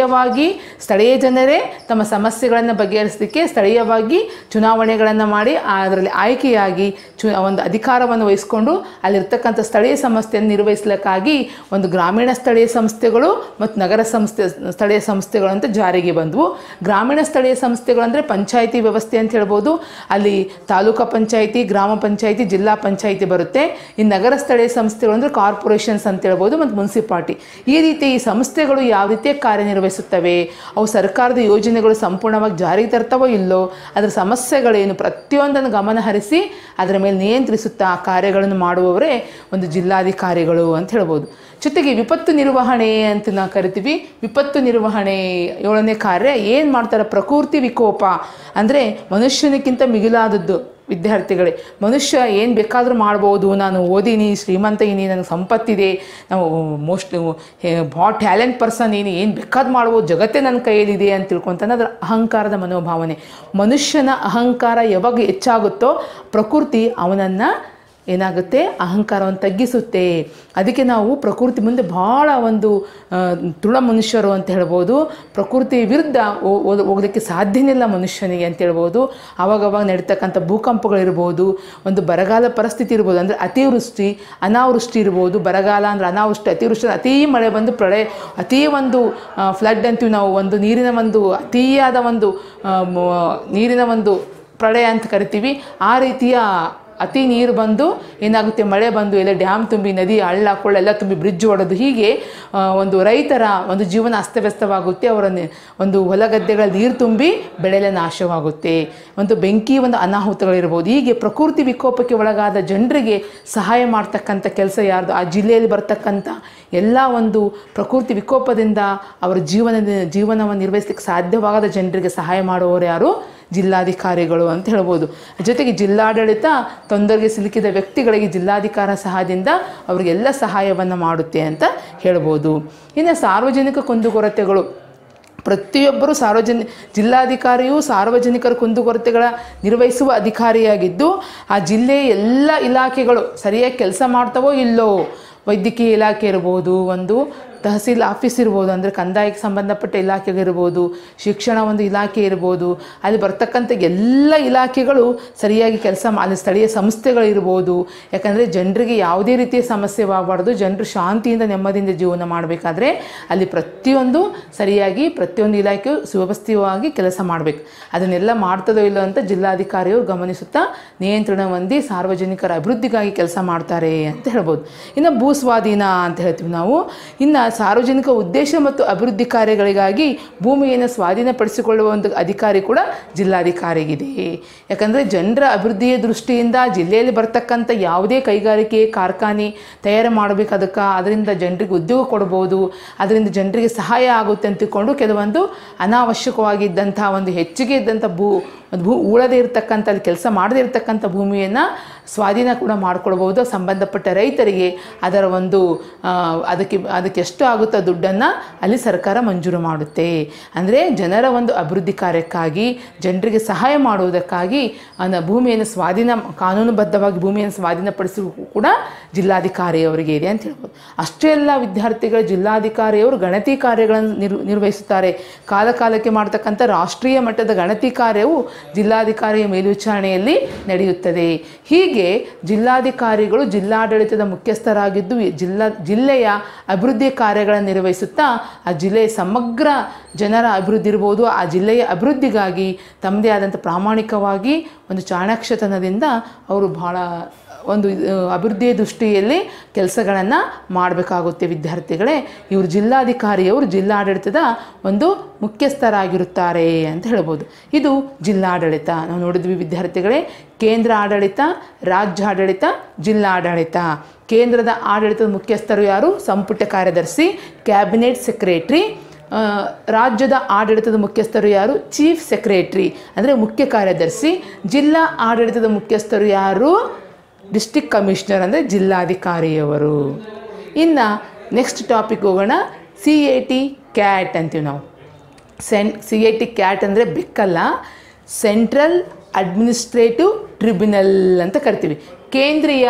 [SPEAKER 1] ಸ್ಥಳೀಯ ಜನರೇ ತಮ್ಮ ಸಮಸ್ಯೆಗಳನ್ನು ಬಗೆಹರಿಸಲಿಕ್ಕೆ ಸ್ಥಳೀಯವಾಗಿ ಚುನಾವಣೆಗಳನ್ನು ಮಾಡಿ ಅದರಲ್ಲಿ ಆಯ್ಕೆಯಾಗಿ ಚು ಒಂದು ಅಧಿಕಾರವನ್ನು ವಹಿಸಿಕೊಂಡು ಅಲ್ಲಿರ್ತಕ್ಕಂಥ ಸ್ಥಳೀಯ ಸಂಸ್ಥೆಯನ್ನು ನಿರ್ವಹಿಸಲಿಕ್ಕಾಗಿ ಒಂದು ಗ್ರಾಮೀಣ ಸ್ಥಳೀಯ ಸಂಸ್ಥೆಗಳು ಮತ್ತು ನಗರ ಸಂಸ್ಥೆ ಸ್ಥಳೀಯ ಸಂಸ್ಥೆಗಳು ಅಂತ ಜಾರಿಗೆ ಬಂದವು ಗ್ರಾಮೀಣ ಸ್ಥಳೀಯ ಸಂಸ್ಥೆಗಳು ಅಂದರೆ ಪಂಚಾಯಿತಿ ವ್ಯವಸ್ಥೆ ಅಂತ ಹೇಳ್ಬೋದು ಅಲ್ಲಿ ತಾಲೂಕು ಪಂಚಾಯಿತಿ ಗ್ರಾಮ ಪಂಚಾಯಿತಿ ಜಿಲ್ಲಾ ಪಂಚಾಯಿತಿ ಬರುತ್ತೆ ಈ ನಗರ ಸ್ಥಳೀಯ ಸಂಸ್ಥೆಗಳು ಅಂದರೆ ಕಾರ್ಪೊರೇಷನ್ಸ್ ಅಂತ ಹೇಳ್ಬೋದು ಮತ್ತು ಮುನ್ಸಿಪಾಲ್ಟಿ ಈ ರೀತಿ ಈ ಸಂಸ್ಥೆಗಳು ಯಾವ ರೀತಿ ಕಾರ್ಯನಿರ್ವಹಿಸುತ್ತವೆ ಅವು ಸರ್ಕಾರದ ಯೋಜನೆಗಳು ಸಂಪೂರ್ಣವಾಗಿ ಜಾರಿಗೆ ತರ್ತವೋ ಇಲ್ಲೋ ಅದರ ಸಮಸ್ಯೆಗಳೇನು ಪ್ರತಿಯೊಂದನ್ನು ಗಮನ ಹರಿಸಿ ಅದರ ಮೇಲೆ ನಿಯಂತ್ರಿಸುತ್ತಾ ಆ ಕಾರ್ಯಗಳನ್ನು ಮಾಡುವವರೇ ಒಂದು ಜಿಲ್ಲಾಧಿಕಾರಿಗಳು ಅಂತ ಹೇಳ್ಬೋದು ಜೊತೆಗೆ ವಿಪತ್ತು ನಿರ್ವಹಣೆ ಅಂತ ನಾವು ಕರಿತೀವಿ ವಿಪತ್ತು ನಿರ್ವಹಣೆ ಏಳನೇ ಕಾರ್ಯ ಏನು ಮಾಡ್ತಾರೆ ಪ್ರಕೃತಿ ವಿಕೋಪ ಅಂದರೆ ಮನುಷ್ಯನಕ್ಕಿಂತ ಮಿಗಿಲಾದದ್ದು ವಿದ್ಯಾರ್ಥಿಗಳೇ ಮನುಷ್ಯ ಏನು ಬೇಕಾದರೂ ಮಾಡ್ಬೋದು ನಾನು ಓದೀನಿ ಶ್ರೀಮಂತ ಇದೀನಿ ನನಗೆ ಸಂಪತ್ತಿದೆ ನಾವು ಮೋಸ್ಟ್ ಭಾಳ ಟ್ಯಾಲೆಂಟ್ ಪರ್ಸನ್ ಏನು ಏನು ಬೇಕಾದ್ರೂ ಮಾಡ್ಬೋದು ಜಗತ್ತೇ ನನ್ನ ಕೈಯಲ್ಲಿದೆ ಅಂತ ತಿಳ್ಕೊತಾನೆ ಅದರ ಅಹಂಕಾರದ ಮನೋಭಾವನೆ ಮನುಷ್ಯನ ಅಹಂಕಾರ ಯಾವಾಗ ಹೆಚ್ಚಾಗುತ್ತೋ ಪ್ರಕೃತಿ ಅವನನ್ನು ಏನಾಗುತ್ತೆ ಅಹಂಕಾರವನ್ನು ತಗ್ಗಿಸುತ್ತೆ ಅದಕ್ಕೆ ನಾವು ಪ್ರಕೃತಿ ಮುಂದೆ ಭಾಳ ಒಂದು ಆ, ತೃಣ ಮನುಷ್ಯರು ಅಂತ ಹೇಳ್ಬೋದು ಪ್ರಕೃತಿ ವಿರುದ್ಧ ಹೋ- ಹೋಗ್- ಹೋಗ್ಲಿಕ್ಕೆ ಸಾಧ್ಯನೇ ಇಲ್ಲ ಮನುಷ್ಯನಿಗೆ ಅಂತ ಹೇಳ್ಬೋದು ಆವಾಗವಾಗ ನಡೀತಕ್ಕಂಥ ಭೂಕಂಪಗಳಿರ್ಬೋದು ಒಂದು ಬರಗಾಲ ಪರಿಸ್ಥಿತಿ ಇರ್ಬೋದು ಅಂದರೆ ಅತಿವೃಷ್ಟಿ ಅನಾವೃಷ್ಟಿ ಇರ್ಬೋದು ಬರಗಾಲ ಅಂದರೆ ಅನಾವೃಷ್ಟಿ ಅತಿವೃಷ್ಟಿ ಅತೀ ಮಳೆ ಬಂದು ಪ್ರಳಯ ಅತೀ ಒಂದು ಫ್ಲಡ್ ಅಂತೀವಿ ನಾವು ಒಂದು ನೀರಿನ ಒಂದು ಅತೀಯಾದ ಒಂದು ಆ, ಮ- ನೀರಿನ ಒಂದು ಪ್ರಳಯ ಅಂತ ಕರಿತೀವಿ ಆ ರೀತಿಯ ಅತಿ ನೀರು ಬಂದು ಏನಾಗುತ್ತೆ ಮಳೆ ಬಂದು ಎಲ್ಲ ಡ್ಯಾಮ್ ತುಂಬಿ ನದಿ ಹಳ್ಳ ಕೊಳ್ಳ ಎಲ್ಲ ತುಂಬಿ ಬ್ರಿಡ್ಜ್ ಹೊಡೆದು ಹೀಗೆ ಆ, ಒಂದು ರೈತರ ಒಂದು ಜೀವನ ಅಸ್ತವ್ಯಸ್ತವಾಗುತ್ತೆ ಅವರ ನಿ- ಒಂದು ಹೊಲ ಗದ್ದೆಗಳ ನೀರು ತುಂಬಿ ಬೆಳೆಲ್ಲ ನಾಶವಾಗುತ್ತೆ ಒಂದು ಬೆಂಕಿ ಒಂದು ಅನಾಹುತಗಳಿರ್ಬೋದು ಹೀಗೆ ಪ್ರಕೃತಿ ವಿಕೋಪಕ್ಕೆ ಒಳಗಾದ ಜನರಿಗೆ ಸಹಾಯ ಮಾಡ್ತಕ್ಕಂಥ ಕೆಲಸ ಯಾರ್ದು ಆ ಜಿಲ್ಲೆಯಲ್ಲಿ ಬರ್ತಕ್ಕಂಥ ಎಲ್ಲ ಒಂದು ಪ್ರಕೃತಿ ವಿಕೋಪದಿಂದ ಅವರ ಜೀವನದ ಜೀವನವನ್ನು ನಿರ್ವಹಿಸಲಿಕ್ಕೆ ಸಾಧ್ಯವಾಗದ ಜನರಿಗೆ ಸಹಾಯ ಮಾಡುವವರು ಯಾರು ಜಿಲ್ಲಾಧಿಕಾರಿಗಳು ಅಂತ ಹೇಳ್ಬೋದು ಜೊತೆಗೆ ಜಿಲ್ಲಾಡಳಿತ ತೊಂದರೆಗೆ ಸಿಲುಕಿದ ವ್ಯಕ್ತಿಗಳಿಗೆ ಜಿಲ್ಲಾಧಿಕಾರ ಸಹಾಯದಿಂದ ಅವರಿಗೆಲ್ಲ ಸಹಾಯವನ್ನು ಮಾಡುತ್ತೆ ಅಂತ ಹೇಳ್ಬೋದು ಇನ್ನು ಸಾರ್ವಜನಿಕ ಕುಂದುಕೊರತೆಗಳು ಪ್ರತಿಯೊಬ್ಬರು ಸಾರ್ವಜನಿ ಜಿಲ್ಲಾಧಿಕಾರಿಯು ಸಾರ್ವಜನಿಕರ ಕುಂದುಕೊರತೆಗಳ ನಿರ್ವಹಿಸುವ ಅಧಿಕಾರಿಯಾಗಿದ್ದು ಆ ಜಿಲ್ಲೆಯ ಎಲ್ಲ ಇಲಾಖೆಗಳು ಸರಿಯಾಗಿ ಕೆಲಸ ಮಾಡ್ತವೋ ಇಲ್ಲೋ ವೈದ್ಯಕೀಯ ಇಲಾಖೆ ಇರ್ಬೋದು ಒಂದು ತಹಸೀಲ್ ಆಫೀಸ್ ಇರ್ಬೋದು ಅಂದರೆ ಕಂದಾಯಕ್ಕೆ ಸಂಬಂಧಪಟ್ಟ ಇಲಾಖೆ ಇರ್ಬೋದು ಶಿಕ್ಷಣ ಒಂದು ಇಲಾಖೆ ಇರ್ಬೋದು ಅಲ್ಲಿ ಬರ್ತಕ್ಕಂಥ ಎಲ್ಲ ಇಲಾಖೆಗಳು ಸರಿಯಾಗಿ ಕೆಲಸ ಮಾ ಅಲ್ಲಿ ಸ್ಥಳೀಯ ಸಂಸ್ಥೆಗಳಿರ್ಬೋದು ಯಾಕಂದರೆ ಜನರಿಗೆ ಯಾವುದೇ ರೀತಿಯ ಸಮಸ್ಯೆ ಆಗಬಾರ್ದು ಜನರು ಶಾಂತಿಯಿಂದ ನೆಮ್ಮದಿಯಿಂದ ಜೀವನ ಮಾಡಬೇಕಾದ್ರೆ ಅಲ್ಲಿ ಪ್ರತಿಯೊಂದು ಸರಿಯಾಗಿ ಪ್ರತಿಯೊಂದು ಇಲಾಖೆಯು ಸುವ್ಯವಸ್ಥಿತವಾಗಿ ಕೆಲಸ ಮಾಡಬೇಕು ಅದನ್ನೆಲ್ಲ ಮಾಡ್ತದೋ ಇಲ್ಲೋ ಅಂತ ಜಿಲ್ಲಾಧಿಕಾರಿಯವರು ಗಮನಿಸುತ್ತಾ ನಿಯಂತ್ರಣ ಹೊಂದಿ ಸಾರ್ವಜನಿಕರ ಅಭಿವೃದ್ಧಿಗಾಗಿ ಕೆಲಸ ಮಾಡ್ತಾರೆ ಅಂತ ಹೇಳ್ಬೋದು ಇನ್ನು ಭೂ ಸ್ವಾಧೀನ ಅಂತ ಹೇಳ್ತೀವಿ ನಾವು ಇನ್ನು ಸಾರ್ವಜನಿಕ ಉದ್ದೇಶ ಮತ್ತು ಅಭಿವೃದ್ಧಿ ಕಾರ್ಯಗಳಿಗಾಗಿ ಭೂಮಿಯನ್ನು ಸ್ವಾಧೀನಪಡಿಸಿಕೊಳ್ಳುವ ಒಂದು ಅಧಿಕಾರಿ ಕೂಡ ಜಿಲ್ಲಾಧಿಕಾರಿಗಿದೆ ಯಾಕಂದರೆ ಜನರ ಅಭಿವೃದ್ಧಿಯ ದೃಷ್ಟಿಯಿಂದ ಜಿಲ್ಲೆಯಲ್ಲಿ ಬರ್ತಕ್ಕಂಥ ಯಾವುದೇ ಕೈಗಾರಿಕೆ ಕಾರ್ಖಾನೆ ತಯಾರು ಮಾಡಬೇಕು ಅದಕ್ಕೆ ಅದರಿಂದ ಜನರಿಗೆ ಉದ್ಯೋಗ ಕೊಡ್ಬೋದು ಅದರಿಂದ ಜನರಿಗೆ ಸಹಾಯ ಆಗುತ್ತೆ ಅಂತ ತಿಳ್ಕೊಂಡು ಕೆಲವೊಂದು ಅನಾವಶ್ಯಕವಾಗಿದ್ದಂಥ ಒಂದು ಹೆಚ್ಚಿಗೆ ಇದ್ದಂಥ ಭೂ ಒಂದು ಭೂ ಉಳದೇ ಇರತಕ್ಕಂಥ ಅಲ್ಲಿ ಕೆಲಸ ಮಾಡದೇ ಇರತಕ್ಕಂಥ ಭೂಮಿಯನ್ನು ಸ್ವಾಧೀನ ಕೂಡ ಮಾಡ್ಕೊಳ್ಬೋದು ಸಂಬಂಧಪಟ್ಟ ರೈತರಿಗೆ ಅದರ ಒಂದು ಆ, ಅದಕ್ಕೆ ಅದಕ್ಕೆ ಎಷ್ಟು ಆಗುತ್ತೋ ದುಡ್ಡನ್ನು ಅಲ್ಲಿ ಸರ್ಕಾರ ಮಂಜೂರು ಮಾಡುತ್ತೆ ಅಂದರೆ ಜನರ ಒಂದು ಅಭಿವೃದ್ಧಿ ಕಾರ್ಯಕ್ಕಾಗಿ ಜನರಿಗೆ ಸಹಾಯ ಮಾಡುವುದಕ್ಕಾಗಿ ಅನ್ನ ಭೂಮಿಯನ್ನು ಸ್ವಾಧೀನ ಕಾನೂನುಬದ್ಧವಾಗಿ ಭೂಮಿಯನ್ನು ಸ್ವಾಧೀನಪಡಿಸಿ ಕೂಡ ಜಿಲ್ಲಾಧಿಕಾರಿಯವರಿಗೆ ಇದೆ ಅಂತ ಹೇಳ್ಬೋದು ಅಷ್ಟೇ ಎಲ್ಲ ವಿದ್ಯಾರ್ಥಿಗಳ ಜಿಲ್ಲಾಧಿಕಾರಿಯವರು ಗಣತಿ ಕಾರ್ಯಗಳನ್ನು ನಿರ್ ನಿರ್ವಹಿಸುತ್ತಾರೆ ಕಾಲ ಕಾಲಕ್ಕೆ ಮಾಡ್ತಕ್ಕಂಥ ರಾಷ್ಟ್ರೀಯ ಮಟ್ಟದ ಗಣತಿ ಕಾರ್ಯವು ಜಿಲ್ಲಾಧಿಕಾರಿಯ ಮೇಲ್ವಿಚಾರಣೆಯಲ್ಲಿ ನಡೆಯುತ್ತದೆ ಹೀಗೆ ಜಿಲ್ಲಾಧಿಕಾರಿಗಳು ಜಿಲ್ಲಾಡಳಿತದ ಮುಖ್ಯಸ್ಥರಾಗಿದ್ದು ಈ ಜಿಲ್ಲಾ ಜಿಲ್ಲೆಯ ಅಭಿವೃದ್ಧಿ ಕಾರ್ಯಗಳನ್ನು ನಿರ್ವಹಿಸುತ್ತಾ ಆ ಜಿಲ್ಲೆಯ ಸಮಗ್ರ ಜನರ ಅಭಿವೃದ್ಧಿ ಇರ್ಬೋದು ಆ ಜಿಲ್ಲೆಯ ಅಭಿವೃದ್ಧಿಗಾಗಿ ತಮ್ಮದೇ ಆದಂಥ ಪ್ರಾಮಾಣಿಕವಾಗಿ ಒಂದು ಚಾಣಾಕ್ಷತನದಿಂದ ಅವರು ಬಹಳ ಒಂದು ಇದು, ಅಭಿವೃದ್ಧಿಯ ದೃಷ್ಟಿಯಲ್ಲಿ ಕೆಲಸಗಳನ್ನು ಮಾಡಬೇಕಾಗುತ್ತೆ ವಿದ್ಯಾರ್ಥಿಗಳೇ ಇವರು ಜಿಲ್ಲಾಧಿಕಾರಿಯವರು ಜಿಲ್ಲಾಡಳಿತದ ಒಂದು ಮುಖ್ಯಸ್ಥರಾಗಿರುತ್ತಾರೆ ಅಂತ ಹೇಳ್ಬೋದು ಇದು ಜಿಲ್ಲಾಡಳಿತ ನಾವು ನೋಡಿದ್ವಿ ವಿದ್ಯಾರ್ಥಿಗಳೇ ಕೇಂದ್ರ ಆಡಳಿತ ರಾಜ್ಯಾಡಳಿತ ಜಿಲ್ಲಾಡಳಿತ ಕೇಂದ್ರದ ಆಡಳಿತದ ಮುಖ್ಯಸ್ಥರು ಯಾರು ಸಂಪುಟ ಕಾರ್ಯದರ್ಶಿ ಕ್ಯಾಬಿನೆಟ್ ಸೆಕ್ರೆಟ್ರಿ ಆ, ರಾಜ್ಯದ ಆಡಳಿತದ ಮುಖ್ಯಸ್ಥರು ಯಾರು ಚೀಫ್ ಸೆಕ್ರೆಟ್ರಿ ಅಂದರೆ ಮುಖ್ಯ ಕಾರ್ಯದರ್ಶಿ ಜಿಲ್ಲಾ ಆಡಳಿತದ ಮುಖ್ಯಸ್ಥರು ಯಾರು ಡಿಸ್ಟಿಕ್ ಕಮಿಷನರ್ ಅಂದರೆ ಜಿಲ್ಲಾಧಿಕಾರಿಯವರು ಇನ್ನು ನೆಕ್ಸ್ಟ್ ಟಾಪಿಕ್ ಹೋಗೋಣ ಸಿ ಎ ಟಿ ಕ್ಯಾಟ್ ಅಂತೀವಿ ನಾವು ಸೆನ್ ಸಿ ಎ ಟಿ ಕ್ಯಾಟ್ ಅಂದರೆ ಬೆಕ್ಕಲ್ಲ ಸೆಂಟ್ರಲ್ ಅಡ್ಮಿನಿಸ್ಟ್ರೇಟಿವ್ ಟ್ರಿಬ್ಯುನಲ್ ಅಂತ ಕರಿತೀವಿ ಕೇಂದ್ರೀಯ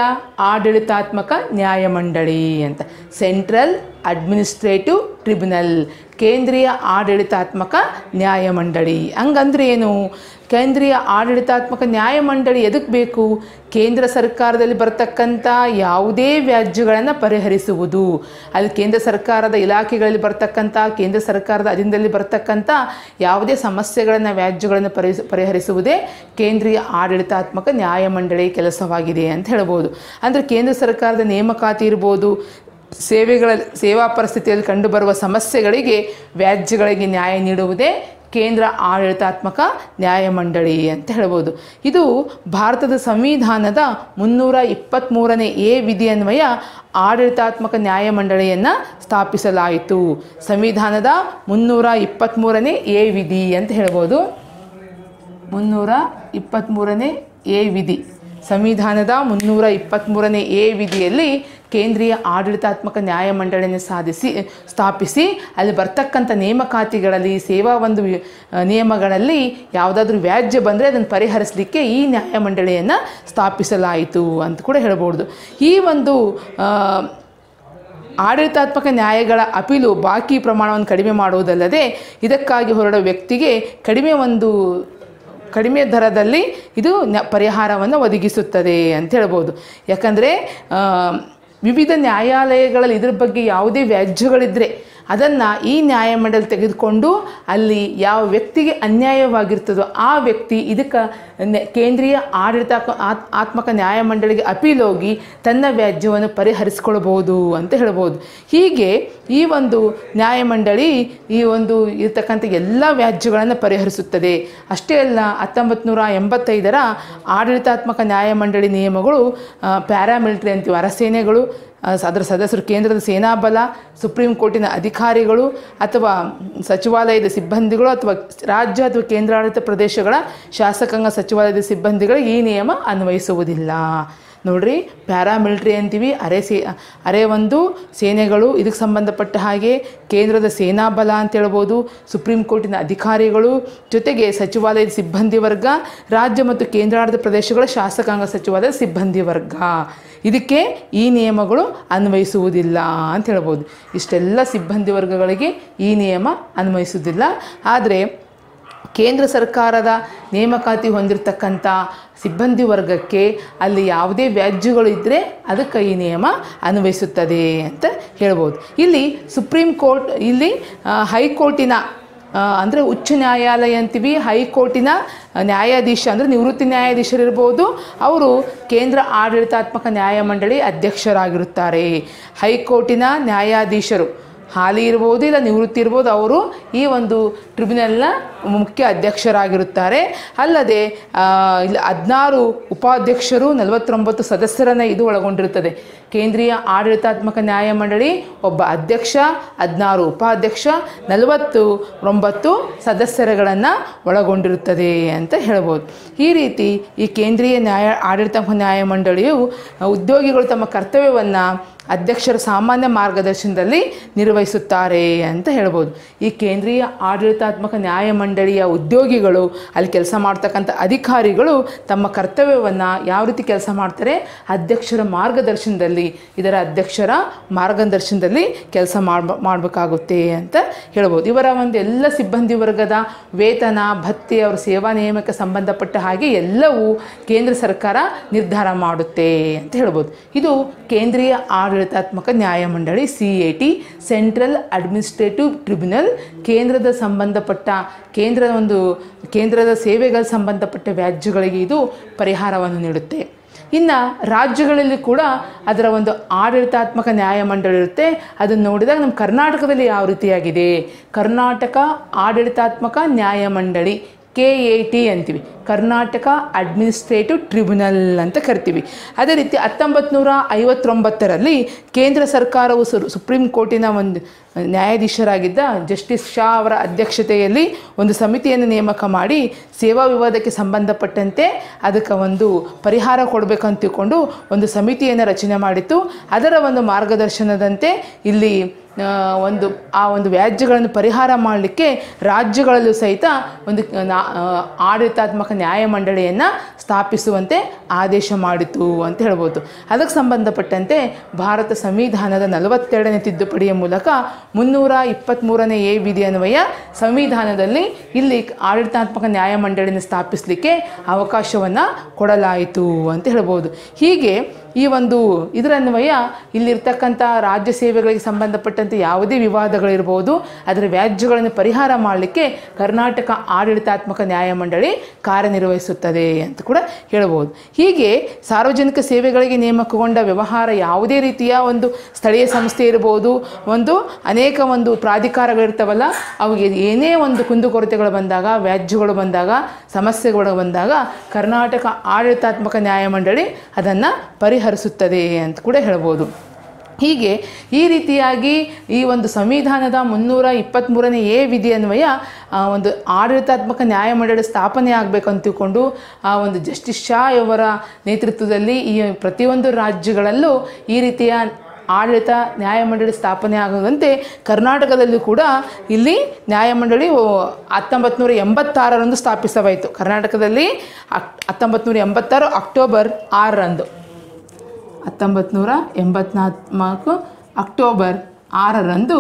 [SPEAKER 1] ಆಡಳಿತಾತ್ಮಕ ನ್ಯಾಯಮಂಡಳಿ ಅಂತ ಸೆಂಟ್ರಲ್ ಅಡ್ಮಿನಿಸ್ಟ್ರೇಟಿವ್ ಟ್ರಿಬ್ಯುನಲ್ ಕೇಂದ್ರೀಯ ಆಡಳಿತಾತ್ಮಕ ನ್ಯಾಯಮಂಡಳಿ ಹಂಗಂದ್ರೆ ಏನು ಕೇಂದ್ರೀಯ ಆಡಳಿತಾತ್ಮಕ ನ್ಯಾಯಮಂಡಳಿ ಎದಕ್ಕೆ ಬೇಕು ಕೇಂದ್ರ ಸರ್ಕಾರದಲ್ಲಿ ಬರ್ತಕ್ಕಂಥ ಯಾವುದೇ ವ್ಯಾಜ್ಯಗಳನ್ನು ಪರಿಹರಿಸುವುದು ಅಲ್ಲಿ ಕೇಂದ್ರ ಸರ್ಕಾರದ ಇಲಾಖೆಗಳಲ್ಲಿ ಬರ್ತಕ್ಕಂಥ ಕೇಂದ್ರ ಸರ್ಕಾರದ ಅಧೀನದಲ್ಲಿ ಬರ್ತಕ್ಕಂಥ ಯಾವುದೇ ಸಮಸ್ಯೆಗಳನ್ನು ವ್ಯಾಜ್ಯಗಳನ್ನು ಪರಿಹರಿಸ ಪರಿಹರಿಸುವುದೇ ಕೇಂದ್ರೀಯ ಆಡಳಿತಾತ್ಮಕ ನ್ಯಾಯಮಂಡಳಿ ಕೆಲಸವಾಗಿದೆ ಅಂತ ಹೇಳ್ಬೋದು ಅಂದರೆ ಕೇಂದ್ರ ಸರ್ಕಾರದ ನೇಮಕಾತಿ ಇರ್ಬೋದು ಸೇವೆಗಳ ಸೇವಾ ಪರಿಸ್ಥಿತಿಯಲ್ಲಿ ಕಂಡುಬರುವ ಸಮಸ್ಯೆಗಳಿಗೆ ವ್ಯಾಜ್ಯಗಳಿಗೆ ನ್ಯಾಯ ನೀಡುವುದೇ ಕೇಂದ್ರ ಆಡಳಿತಾತ್ಮಕ ನ್ಯಾಯಮಂಡಳಿ ಅಂತ ಹೇಳ್ಬೋದು ಇದು ಭಾರತದ ಸಂವಿಧಾನದ ಮುನ್ನೂರ ಇಪ್ಪತ್ತ್ಮೂರನೇ ಎ ವಿಧಿಯನ್ವಯ ಆಡಳಿತಾತ್ಮಕ ನ್ಯಾಯಮಂಡಳಿಯನ್ನು ಸ್ಥಾಪಿಸಲಾಯಿತು ಸಂವಿಧಾನದ ಮುನ್ನೂರ ಇಪ್ಪತ್ತ್ಮೂರನೇ ಎ ವಿಧಿ ಅಂತ ಹೇಳ್ಬೋದು ಮುನ್ನೂರ ಇಪ್ಪತ್ತ್ಮೂರನೇ ಎ ವಿಧಿ ಸಂವಿಧಾನದ ಮುನ್ನೂರ ಇಪ್ಪತ್ತ್ಮೂರನೇ ಎ ವಿಧಿಯಲ್ಲಿ ಕೇಂದ್ರೀಯ ಆಡಳಿತಾತ್ಮಕ ನ್ಯಾಯಮಂಡಳಿಯನ್ನು ಸಾಧಿಸಿ ಸ್ಥಾಪಿಸಿ ಅಲ್ಲಿ ಬರ್ತಕ್ಕಂಥ ನೇಮಕಾತಿಗಳಲ್ಲಿ ಸೇವಾ ಒಂದು ವಿ- ನಿಯಮಗಳಲ್ಲಿ ಯಾವುದಾದ್ರೂ ವ್ಯಾಜ್ಯ ಬಂದರೆ ಅದನ್ನು ಪರಿಹರಿಸಲಿಕ್ಕೆ ಈ ನ್ಯಾಯಮಂಡಳಿಯನ್ನು ಸ್ಥಾಪಿಸಲಾಯಿತು ಅಂತ ಕೂಡ ಹೇಳ್ಬೋದು ಈ ಒಂದು ಆ, ಆಡಳಿತಾತ್ಮಕ ನ್ಯಾಯಗಳ ಅಪೀಲು ಬಾಕಿ ಪ್ರಮಾಣವನ್ನು ಕಡಿಮೆ ಮಾಡುವುದಲ್ಲದೆ ಇದಕ್ಕಾಗಿ ಹೊರಡುವ ವ್ಯಕ್ತಿಗೆ ಕಡಿಮೆ ಒಂದು ಕಡಿಮೆ ದರದಲ್ಲಿ ಇದು ನ ಪರಿಹಾರವನ್ನು ಒದಗಿಸುತ್ತದೆ ಅಂತ ಹೇಳ್ಬೋದು ಯಾಕಂದರೆ ವಿವಿಧ ನ್ಯಾಯಾಲಯಗಳಲ್ಲಿ ಇದ್ರ ಬಗ್ಗೆ ಯಾವುದೇ ವ್ಯಾಜ್ಯಗಳಿದ್ದರೆ ಅದನ್ನು ಈ ನ್ಯಾಯಮಂಡಳಿ ತೆಗೆದುಕೊಂಡು ಅಲ್ಲಿ ಯಾವ ವ್ಯಕ್ತಿಗೆ ಅನ್ಯಾಯವಾಗಿರ್ತದೋ ಆ ವ್ಯಕ್ತಿ ಇದಕ್ಕೆ ನೆ- ಕೇಂದ್ರೀಯ ಆಡಳಿತ ಆತ್ಮಕ ನ್ಯಾಯಮಂಡಳಿಗೆ ಅಪೀಲ್ ಹೋಗಿ ತನ್ನ ವ್ಯಾಜ್ಯವನ್ನು ಪರಿಹರಿಸಿಕೊಳ್ಬೋದು ಅಂತ ಹೇಳ್ಬೋದು ಹೀಗೆ ಈ ಒಂದು ನ್ಯಾಯಮಂಡಳಿ ಈ ಒಂದು ಇರತಕ್ಕಂಥ ಎಲ್ಲ ವ್ಯಾಜ್ಯಗಳನ್ನು ಪರಿಹರಿಸುತ್ತದೆ ಅಷ್ಟೇ ಅಲ್ಲ ಹತ್ತೊಂಬತ್ತು ನೂರ ಎಂಬತ್ತೈದರ ಆಡಳಿತಾತ್ಮಕ ನ್ಯಾಯಮಂಡಳಿ ನಿಯಮಗಳು ಪ್ಯಾರಾಮಿಲಿಟರಿ ಅಂತೀವಿ ಅರಸೇನೆಗಳು ಆ, ಅದರ ಸದಸ್ಯರು ಕೇಂದ್ರದ ಸೇನಾಬಲ ಸುಪ್ರೀಂ ಕೋರ್ಟಿನ ಅಧಿಕಾರಿಗಳು ಅಥವಾ ಸಚಿವಾಲಯದ ಸಿಬ್ಬಂದಿಗಳು ಅಥವಾ ರಾಜ್ಯ ಅಥವಾ ಕೇಂದ್ರಾಡಳಿತ ಪ್ರದೇಶಗಳ ಶಾಸಕಾಂಗ ಸಚಿವಾಲಯದ ಸಿಬ್ಬಂದಿಗಳಿಗೆ ಈ ನಿಯಮ ಅನ್ವಯಿಸುವುದಿಲ್ಲ ನೋಡ್ರಿ ಪ್ಯಾರಾಮಿಲಿಟ್ರಿ ಅಂತೀವಿ ಅರೆ ಸೇ ಅರೆ ಒಂದು ಸೇನೆಗಳು ಇದಕ್ಕೆ ಸಂಬಂಧಪಟ್ಟ ಹಾಗೆ ಕೇಂದ್ರದ ಸೇನಾಬಲ ಅಂತ ಹೇಳ್ಬೋದು ಸುಪ್ರೀಂ ಕೋರ್ಟಿನ ಅಧಿಕಾರಿಗಳು ಜೊತೆಗೆ ಸಚಿವಾಲಯದ ಸಿಬ್ಬಂದಿ ವರ್ಗ ರಾಜ್ಯ ಮತ್ತು ಕೇಂದ್ರಾಡಳಿತ ಪ್ರದೇಶಗಳ ಶಾಸಕಾಂಗ ಸಚಿವಾಲಯದ ಸಿಬ್ಬಂದಿ ವರ್ಗ ಇದಕ್ಕೆ ಈ ನಿಯಮಗಳು ಅನ್ವಯಿಸುವುದಿಲ್ಲ ಅಂತ ಹೇಳ್ಬೋದು ಇಷ್ಟೆಲ್ಲ ಸಿಬ್ಬಂದಿ ವರ್ಗಗಳಿಗೆ ಈ ನಿಯಮ ಅನ್ವಯಿಸುವುದಿಲ್ಲ ಆದರೆ ಕೇಂದ್ರ ಸರ್ಕಾರದ ನೇಮಕಾತಿ ಹೊಂದಿರತಕ್ಕಂಥ ಸಿಬ್ಬಂದಿ ವರ್ಗಕ್ಕೆ ಅಲ್ಲಿ ಯಾವುದೇ ವ್ಯಾಜ್ಯಗಳು ಇದ್ದರೆ ಅದಕ್ಕೆ ಈ ನಿಯಮ ಅನ್ವಯಿಸುತ್ತದೆ ಅಂತ ಹೇಳ್ಬೋದು ಇಲ್ಲಿ ಸುಪ್ರೀಂ ಕೋರ್ಟ್ ಇಲ್ಲಿ ಆ, ಹೈಕೋರ್ಟಿನ ಅಂದರೆ ಉಚ್ಚ ನ್ಯಾಯಾಲಯ ಅಂತೀವಿ ಹೈಕೋರ್ಟಿನ ನ್ಯಾಯಾಧೀಶ ಅಂದರೆ ನಿವೃತ್ತಿ ನ್ಯಾಯಾಧೀಶರಿರ್ಬೋದು ಅವರು ಕೇಂದ್ರ ಆಡಳಿತಾತ್ಮಕ ನ್ಯಾಯಮಂಡಳಿ ಅಧ್ಯಕ್ಷರಾಗಿರುತ್ತಾರೆ ಹೈಕೋರ್ಟಿನ ನ್ಯಾಯಾಧೀಶರು ಹಾಲಿ ಇರ್ಬೋದು ಇಲ್ಲ ನಿವೃತ್ತಿ ಇರ್ಬೋದು ಅವರು ಈ ಒಂದು ಟ್ರಿಬ್ಯುನಲ್ನ ಮುಖ್ಯ ಅಧ್ಯಕ್ಷರಾಗಿರುತ್ತಾರೆ ಅಲ್ಲದೆ ಆ, ಇಲ್ಲಿ ಹದಿನಾರು ಉಪಾಧ್ಯಕ್ಷರು ನಲವತ್ತೊಂಬತ್ತು ಸದಸ್ಯರನ್ನು ಇದು ಒಳಗೊಂಡಿರುತ್ತದೆ ಕೇಂದ್ರೀಯ ಆಡಳಿತಾತ್ಮಕ ನ್ಯಾಯಮಂಡಳಿ ಒಬ್ಬ ಅಧ್ಯಕ್ಷ ಹದಿನಾರು ಉಪಾಧ್ಯಕ್ಷ ನಲವತ್ತು ಒಂಬತ್ತು ಸದಸ್ಯರುಗಳನ್ನು ಒಳಗೊಂಡಿರುತ್ತದೆ ಅಂತ ಹೇಳ್ಬೋದು ಈ ರೀತಿ ಈ ಕೇಂದ್ರೀಯ ನ್ಯಾಯ ಆಡಳಿತಾತ್ಮಕ ನ್ಯಾಯಮಂಡಳಿಯು ಉದ್ಯೋಗಿಗಳು ತಮ್ಮ ಕರ್ತವ್ಯವನ್ನು ಅಧ್ಯಕ್ಷರ ಸಾಮಾನ್ಯ ಮಾರ್ಗದರ್ಶನದಲ್ಲಿ ನಿರ್ವಹಿಸುತ್ತಾರೆ ಅಂತ ಹೇಳ್ಬೋದು ಈ ಕೇಂದ್ರೀಯ ಆಡಳಿತಾತ್ಮಕ ನ್ಯಾಯಮಂಡಳಿಯ ಉದ್ಯೋಗಿಗಳು ಅಲ್ಲಿ ಕೆಲಸ ಮಾಡ್ತಕ್ಕಂಥ ಅಧಿಕಾರಿಗಳು ತಮ್ಮ ಕರ್ತವ್ಯವನ್ನು ಯಾವ ರೀತಿ ಕೆಲಸ ಮಾಡ್ತಾರೆ ಅಧ್ಯಕ್ಷರ ಮಾರ್ಗದರ್ಶನದಲ್ಲಿ ಇದರ ಅಧ್ಯಕ್ಷರ ಮಾರ್ಗದರ್ಶನದಲ್ಲಿ ಕೆಲಸ ಮಾಡ್ ಮಾಡಬೇಕಾಗುತ್ತೆ ಅಂತ ಹೇಳ್ಬೋದು ಇವರ ಒಂದು ಎಲ್ಲ ಸಿಬ್ಬಂದಿ ವರ್ಗದ ವೇತನ ಭತ್ಯೆ ಅವರ ಸೇವಾ ನಿಯಮಕ್ಕೆ ಸಂಬಂಧಪಟ್ಟ ಹಾಗೆ ಎಲ್ಲವೂ ಕೇಂದ್ರ ಸರ್ಕಾರ ನಿರ್ಧಾರ ಮಾಡುತ್ತೆ ಅಂತ ಹೇಳ್ಬೋದು ಇದು ಕೇಂದ್ರೀಯ ಆಡಳಿತಾತ್ಮಕ ನ್ಯಾಯಮಂಡಳಿ C A T central administrative tribunal ಕೇಂದ್ರದ ಸಂಬಂಧಪಟ್ಟ ಕೇಂದ್ರದ ಒಂದು ಕೇಂದ್ರದ ಸೇವೆಗಳ ಸಂಬಂಧಪಟ್ಟ ವ್ಯಾಜ್ಯಗಳಿಗೆ ಇದು ಪರಿಹಾರವನ್ನು ನೀಡುತ್ತೆ ಇನ್ನು ರಾಜ್ಯಗಳಲ್ಲಿ ಕೂಡ ಅದರ ಒಂದು ಆಡಳಿತಾತ್ಮಕ ನ್ಯಾಯಮಂಡಳಿ ಇರುತ್ತೆ ಅದನ್ನು ನೋಡಿದಾಗ ನಮ್ಮ ಕರ್ನಾಟಕದಲ್ಲಿ ಯಾವ ರೀತಿಯಾಗಿದೆ ಕರ್ನಾಟಕ ಆಡಳಿತಾತ್ಮಕ ನ್ಯಾಯಮಂಡಳಿ ಕೆ ಎ ಟಿ ಅಂತೀವಿ ಕರ್ನಾಟಕ ಅಡ್ಮಿನಿಸ್ಟ್ರೇಟಿವ್ ಟ್ರಿಬ್ಯುನಲ್ ಅಂತ ಕರಿತೀವಿ ಅದೇ ರೀತಿ ಹತ್ತೊಂಬತ್ತು ನೂರ ಐವತ್ತೊಂಬತ್ತರಲ್ಲಿ ಕೇಂದ್ರ ಸರ್ಕಾರವು ಸು ಸುಪ್ರೀಂ ಕೋರ್ಟಿನ ಒಂದು ನ್ಯಾಯಾಧೀಶರಾಗಿದ್ದ ಜಸ್ಟಿಸ್ ಶಾ ಅವರ ಅಧ್ಯಕ್ಷತೆಯಲ್ಲಿ ಒಂದು ಸಮಿತಿಯನ್ನು ನೇಮಕ ಮಾಡಿ ಸೇವಾ ವಿವಾದಕ್ಕೆ ಸಂಬಂಧಪಟ್ಟಂತೆ ಅದಕ್ಕೆ ಒಂದು ಪರಿಹಾರ ಕೊಡಬೇಕಂತ ತಿಳ್ಕೊಂಡು ಒಂದು ಸಮಿತಿಯನ್ನು ರಚನೆ ಮಾಡಿತ್ತು ಅದರ ಒಂದು ಮಾರ್ಗದರ್ಶನದಂತೆ ಇಲ್ಲಿ ಆ, ಒಂದು ಆ ಒಂದು ವ್ಯಾಜ್ಯಗಳನ್ನು ಪರಿಹಾರ ಮಾಡಲಿಕ್ಕೆ ರಾಜ್ಯಗಳಲ್ಲೂ ಸಹಿತ ಒಂದು ನಾ- ಆ, ಆಡಳಿತಾತ್ಮಕ ನ್ಯಾಯಮಂಡಳಿಯನ್ನು ಸ್ಥಾಪಿಸುವಂತೆ ಆದೇಶ ಮಾಡಿತು ಅಂತ ಹೇಳ್ಬೋದು ಅದಕ್ಕೆ ಸಂಬಂಧಪಟ್ಟಂತೆ ಭಾರತ ಸಂವಿಧಾನದ ನಲವತ್ತೆರಡನೇ ತಿದ್ದುಪಡಿಯ ಮೂಲಕ ಮುನ್ನೂರ ಇಪ್ಪತ್ತ್ಮೂರನೇ ಎ ವಿಧಿ ಅನ್ವಯ ಸಂವಿಧಾನದಲ್ಲಿ ಇಲ್ಲಿ ಆಡಳಿತಾತ್ಮಕ ನ್ಯಾಯಮಂಡಳಿನ ಸ್ಥಾಪಿಸಲಿಕ್ಕೆ ಅವಕಾಶವನ್ನು ಕೊಡಲಾಯಿತು ಅಂತ ಹೇಳ್ಬೋದು ಹೀಗೆ ಈ ಒಂದು ಇದರನ್ವಯ ಇಲ್ಲಿರ್ತಕ್ಕಂಥ ರಾಜ್ಯ ಸೇವೆಗಳಿಗೆ ಸಂಬಂಧಪಟ್ಟಂತೆ ಯಾವುದೇ ವಿವಾದಗಳಿರ್ಬೋದು ಅದರ ವ್ಯಾಜ್ಯಗಳನ್ನು ಪರಿಹಾರ ಮಾಡಲಿಕ್ಕೆ ಕರ್ನಾಟಕ ಆಡಳಿತಾತ್ಮಕ ನ್ಯಾಯಮಂಡಳಿ ಕಾರ್ಯನಿರ್ವಹಿಸುತ್ತದೆ ಅಂತ ಕೂಡ ಹೇಳ್ಬೋದು ಹೀಗೆ ಸಾರ್ವಜನಿಕ ಸೇವೆಗಳಿಗೆ ನೇಮಕಗೊಂಡ ವ್ಯವಹಾರ ಯಾವುದೇ ರೀತಿಯ ಒಂದು ಸ್ಥಳೀಯ ಸಂಸ್ಥೆ ಇರ್ಬೋದು ಒಂದು ಅನೇಕ ಒಂದು ಪ್ರಾಧಿಕಾರಗಳಿರ್ತಾವಲ್ಲ ಅವಿಗೆ ಏನೇ ಒಂದು ಕುಂದುಕೊರತೆಗಳು ಬಂದಾಗ ವ್ಯಾಜ್ಯಗಳು ಬಂದಾಗ ಸಮಸ್ಯೆಗಳು ಬಂದಾಗ ಕರ್ನಾಟಕ ಆಡಳಿತಾತ್ಮಕ ನ್ಯಾಯಮಂಡಳಿ ಅದನ್ನು ಪರಿಹರಿಸುತ್ತದೆ ಅಂತ ಕೂಡ ಹೇಳ್ಬೋದು ಹೀಗೆ ಈ ರೀತಿಯಾಗಿ ಈ ಒಂದು ಸಂವಿಧಾನದ ಮುನ್ನೂರ ಇಪ್ಪತ್ತ್ಮೂರನೇ ಎ ವಿಧಿ ಅನ್ವಯ ಆ, ಒಂದು ಆಡಳಿತಾತ್ಮಕ ನ್ಯಾಯಮಂಡಳಿ ಸ್ಥಾಪನೆ ಆಗಬೇಕಂತ ತಿಳ್ಕೊಂಡು ಆ ಒಂದು ಜಸ್ಟಿಸ್ ಶಾ ಅವರ ನೇತೃತ್ವದಲ್ಲಿ ಈ ಪ್ರತಿಯೊಂದು ರಾಜ್ಯಗಳಲ್ಲೂ ಈ ರೀತಿಯ ಆಡಳಿತ ನ್ಯಾಯಮಂಡಳಿ ಸ್ಥಾಪನೆ ಆಗುವಂತೆ ಕರ್ನಾಟಕದಲ್ಲೂ ಕೂಡ ಇಲ್ಲಿ ನ್ಯಾಯಮಂಡಳಿ ಹತ್ತೊಂಬತ್ತು ನೂರ ಎಂಬತ್ತಾರರಂದು ಸ್ಥಾಪಿಸವಾಯಿತು ಕರ್ನಾಟಕದಲ್ಲಿ ಅಕ್ ಹತ್ತೊಂಬತ್ತು ನೂರ ಎಂಬತ್ತಾರು ಅಕ್ಟೋಬರ್ ಆರರಂದು ಹತ್ತೊಂಬತ್ತು ನೂರ ಎಂಬತ್ನಾಲ್ಕು ಅಕ್ಟೋಬರ್ ಆರರಂದು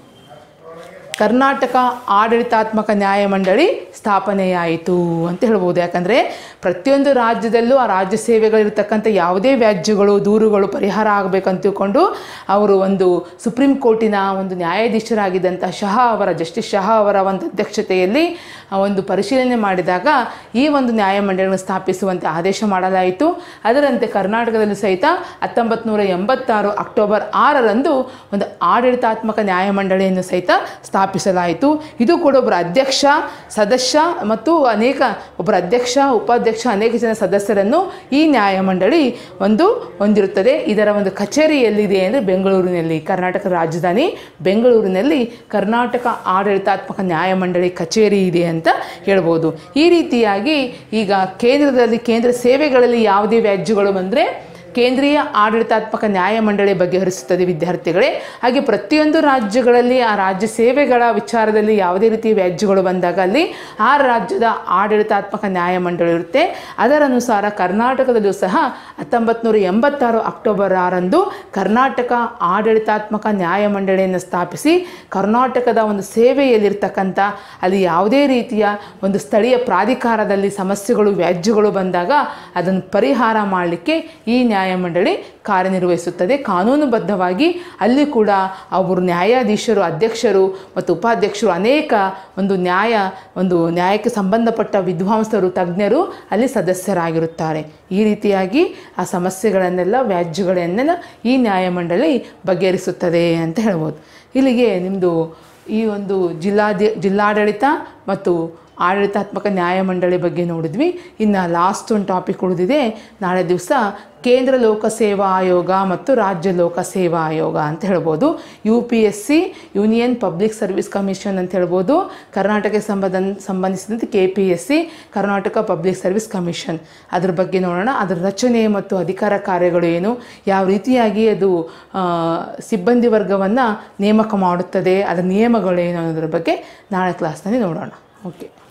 [SPEAKER 1] ಕರ್ನಾಟಕ ಆಡಳಿತಾತ್ಮಕ ನ್ಯಾಯಮಂಡಳಿ ಸ್ಥಾಪನೆಯಾಯಿತು ಅಂತ ಹೇಳ್ಬೋದು ಯಾಕಂದರೆ ಪ್ರತಿಯೊಂದು ರಾಜ್ಯದಲ್ಲೂ ಆ ರಾಜ್ಯ ಸೇವೆಗಳಿರ್ತಕ್ಕಂಥ ಯಾವುದೇ ವ್ಯಾಜ್ಯಗಳು ದೂರುಗಳು ಪರಿಹಾರ ಆಗಬೇಕಂತ ತಿಳ್ಕೊಂಡು ಅವರು ಒಂದು ಸುಪ್ರೀಂ ಕೋರ್ಟಿನ ಒಂದು ನ್ಯಾಯಾಧೀಶರಾಗಿದ್ದಂಥ ಶಹಾ ಅವರ ಜಸ್ಟಿಸ್ ಶಹಾ ಅವರ ಒಂದು ಅಧ್ಯಕ್ಷತೆಯಲ್ಲಿ ಆ ಒಂದು ಪರಿಶೀಲನೆ ಮಾಡಿದಾಗ ಈ ಒಂದು ನ್ಯಾಯಮಂಡಳಿಯನ್ನು ಸ್ಥಾಪಿಸುವಂತೆ ಆದೇಶ ಮಾಡಲಾಯಿತು ಅದರಂತೆ ಕರ್ನಾಟಕದಲ್ಲಿ ಸಹಿತ ಹತ್ತೊಂಬತ್ತು ನೂರ ಎಂಬತ್ತಾರು ಅಕ್ಟೋಬರ್ ಆರರಂದು ಒಂದು ಆಡಳಿತಾತ್ಮಕ ನ್ಯಾಯಮಂಡಳಿಯನ್ನು ಸಹಿತ ಸ್ಥಾಪಿಸಲಾಯಿತು ಇದು ಕೂಡ ಒಬ್ಬರ ಅಧ್ಯಕ್ಷ ಸದಸ್ಯ ಮತ್ತು ಅನೇಕ ಒಬ್ಬರ ಅಧ್ಯಕ್ಷ ಉಪಾಧ್ಯಕ್ಷ ಅನೇಕ ಜನ ಸದಸ್ಯರನ್ನು ಈ ನ್ಯಾಯಮಂಡಳಿ ಒಂದು ಹೊಂದಿರುತ್ತದೆ ಇದರ ಒಂದು ಕಚೇರಿ ಎಲ್ಲಿದೆ ಅಂದರೆ ಬೆಂಗಳೂರಿನಲ್ಲಿ ಕರ್ನಾಟಕ ರಾಜಧಾನಿ ಬೆಂಗಳೂರಿನಲ್ಲಿ ಕರ್ನಾಟಕ ಆಡಳಿತಾತ್ಮಕ ನ್ಯಾಯಮಂಡಳಿ ಕಚೇರಿ ಇದೆ ಅಂತ ಹೇಳ್ಬೋದು ಈ ರೀತಿಯಾಗಿ ಈಗ ಕೇಂದ್ರದಲ್ಲಿ ಕೇಂದ್ರ ಸೇವೆಗಳಲ್ಲಿ ಯಾವುದೇ ವ್ಯಾಜ್ಯಗಳು ಬಂದರೆ ಕೇಂದ್ರೀಯ ಆಡಳಿತಾತ್ಮಕ ನ್ಯಾಯಮಂಡಳಿ ಬಗೆಹರಿಸುತ್ತದೆ ವಿದ್ಯಾರ್ಥಿಗಳೇ ಹಾಗೆ ಪ್ರತಿಯೊಂದು ರಾಜ್ಯಗಳಲ್ಲಿ ಆ ರಾಜ್ಯ ಸೇವೆಗಳ ವಿಚಾರದಲ್ಲಿ ಯಾವುದೇ ರೀತಿಯ ವ್ಯಾಜ್ಯಗಳು ಬಂದಾಗ ಅಲ್ಲಿ ಆ ರಾಜ್ಯದ ಆಡಳಿತಾತ್ಮಕ ನ್ಯಾಯಮಂಡಳಿ ಇರುತ್ತೆ ಅದರ ಅನುಸಾರ ಕರ್ನಾಟಕದಲ್ಲೂ ಸಹ ಹತ್ತೊಂಬತ್ತು ನೂರ ಎಂಬತ್ತಾರು ಅಕ್ಟೋಬರ್ ಆರಂದು ಕರ್ನಾಟಕ ಆಡಳಿತಾತ್ಮಕ ನ್ಯಾಯಮಂಡಳಿಯನ್ನು ಸ್ಥಾಪಿಸಿ ಕರ್ನಾಟಕದ ಒಂದು ಸೇವೆಯಲ್ಲಿರ್ತಕ್ಕಂಥ ಅಲ್ಲಿ ಯಾವುದೇ ರೀತಿಯ ಒಂದು ಸ್ಥಳೀಯ ಪ್ರಾಧಿಕಾರದಲ್ಲಿ ಸಮಸ್ಯೆಗಳು ವ್ಯಾಜ್ಯಗಳು ಬಂದಾಗ ಅದನ್ನು ಪರಿಹಾರ ಮಾಡಲಿಕ್ಕೆ ಈ ನ್ಯಾಯಮಂಡಳಿ ಕಾರ್ಯನಿರ್ವಹಿಸುತ್ತದೆ ಕಾನೂನುಬದ್ಧವಾಗಿ ಅಲ್ಲಿ ಕೂಡ ಅವರು ನ್ಯಾಯಾಧೀಶರು ಅಧ್ಯಕ್ಷರು ಮತ್ತು ಉಪಾಧ್ಯಕ್ಷರು ಅನೇಕ ಒಂದು ನ್ಯಾಯ ಒಂದು ನ್ಯಾಯಕ್ಕೆ ಸಂಬಂಧಪಟ್ಟ ವಿದ್ವಾಂಸರು ತಜ್ಞರು ಅಲ್ಲಿ ಸದಸ್ಯರಾಗಿರುತ್ತಾರೆ ಈ ರೀತಿಯಾಗಿ ಆ ಸಮಸ್ಯೆಗಳನ್ನೆಲ್ಲ ವ್ಯಾಜ್ಯಗಳನ್ನೆಲ್ಲ ಈ ನ್ಯಾಯಮಂಡಳಿ ಬಗೆಹರಿಸುತ್ತದೆ ಅಂತ ಹೇಳ್ಬೋದು ಇಲ್ಲಿಗೆ ನಿಮ್ಮದು ಈ ಒಂದು ಜಿಲ್ಲಾಧಿ ಜಿಲ್ಲಾಡಳಿತ ಮತ್ತು ಆಡಳಿತಾತ್ಮಕ ನ್ಯಾಯಮಂಡಳಿ ಬಗ್ಗೆ ನೋಡಿದ್ವಿ ಇನ್ನು ಲಾಸ್ಟ್ ಒಂದು ಟಾಪಿಕ್ ಉಳಿದಿದೆ ನಾಳೆ ದಿವಸ ಕೇಂದ್ರ ಲೋಕಸೇವಾ ಆಯೋಗ ಮತ್ತು ರಾಜ್ಯ ಲೋಕಸೇವಾ ಆಯೋಗ ಅಂತ ಹೇಳ್ಬೋದು U P S C union public service commission ಅಂತ ಹೇಳ್ಬೋದು ಕರ್ನಾಟಕಕ್ಕೆ ಸಂಬಂಧ ಸಂಬಂಧಿಸಿದಂತೆ K P S C Karnataka public service commission ಅದ್ರ ಬಗ್ಗೆ ನೋಡೋಣ ಅದರ ರಚನೆ ಮತ್ತು ಅಧಿಕಾರ ಕಾರ್ಯಗಳು ಏನು ಯಾವ ರೀತಿಯಾಗಿ ಅದು ಆ, ಸಿಬ್ಬಂದಿ ವರ್ಗವನ್ನು ನೇಮಕ ಮಾಡುತ್ತದೆ ಅದರ ನಿಯಮಗಳೇನು ಅನ್ನೋದ್ರ ಬಗ್ಗೆ ನಾಳೆ ಕ್ಲಾಸ್ನಲ್ಲಿ ನೋಡೋಣ ಓಕೆ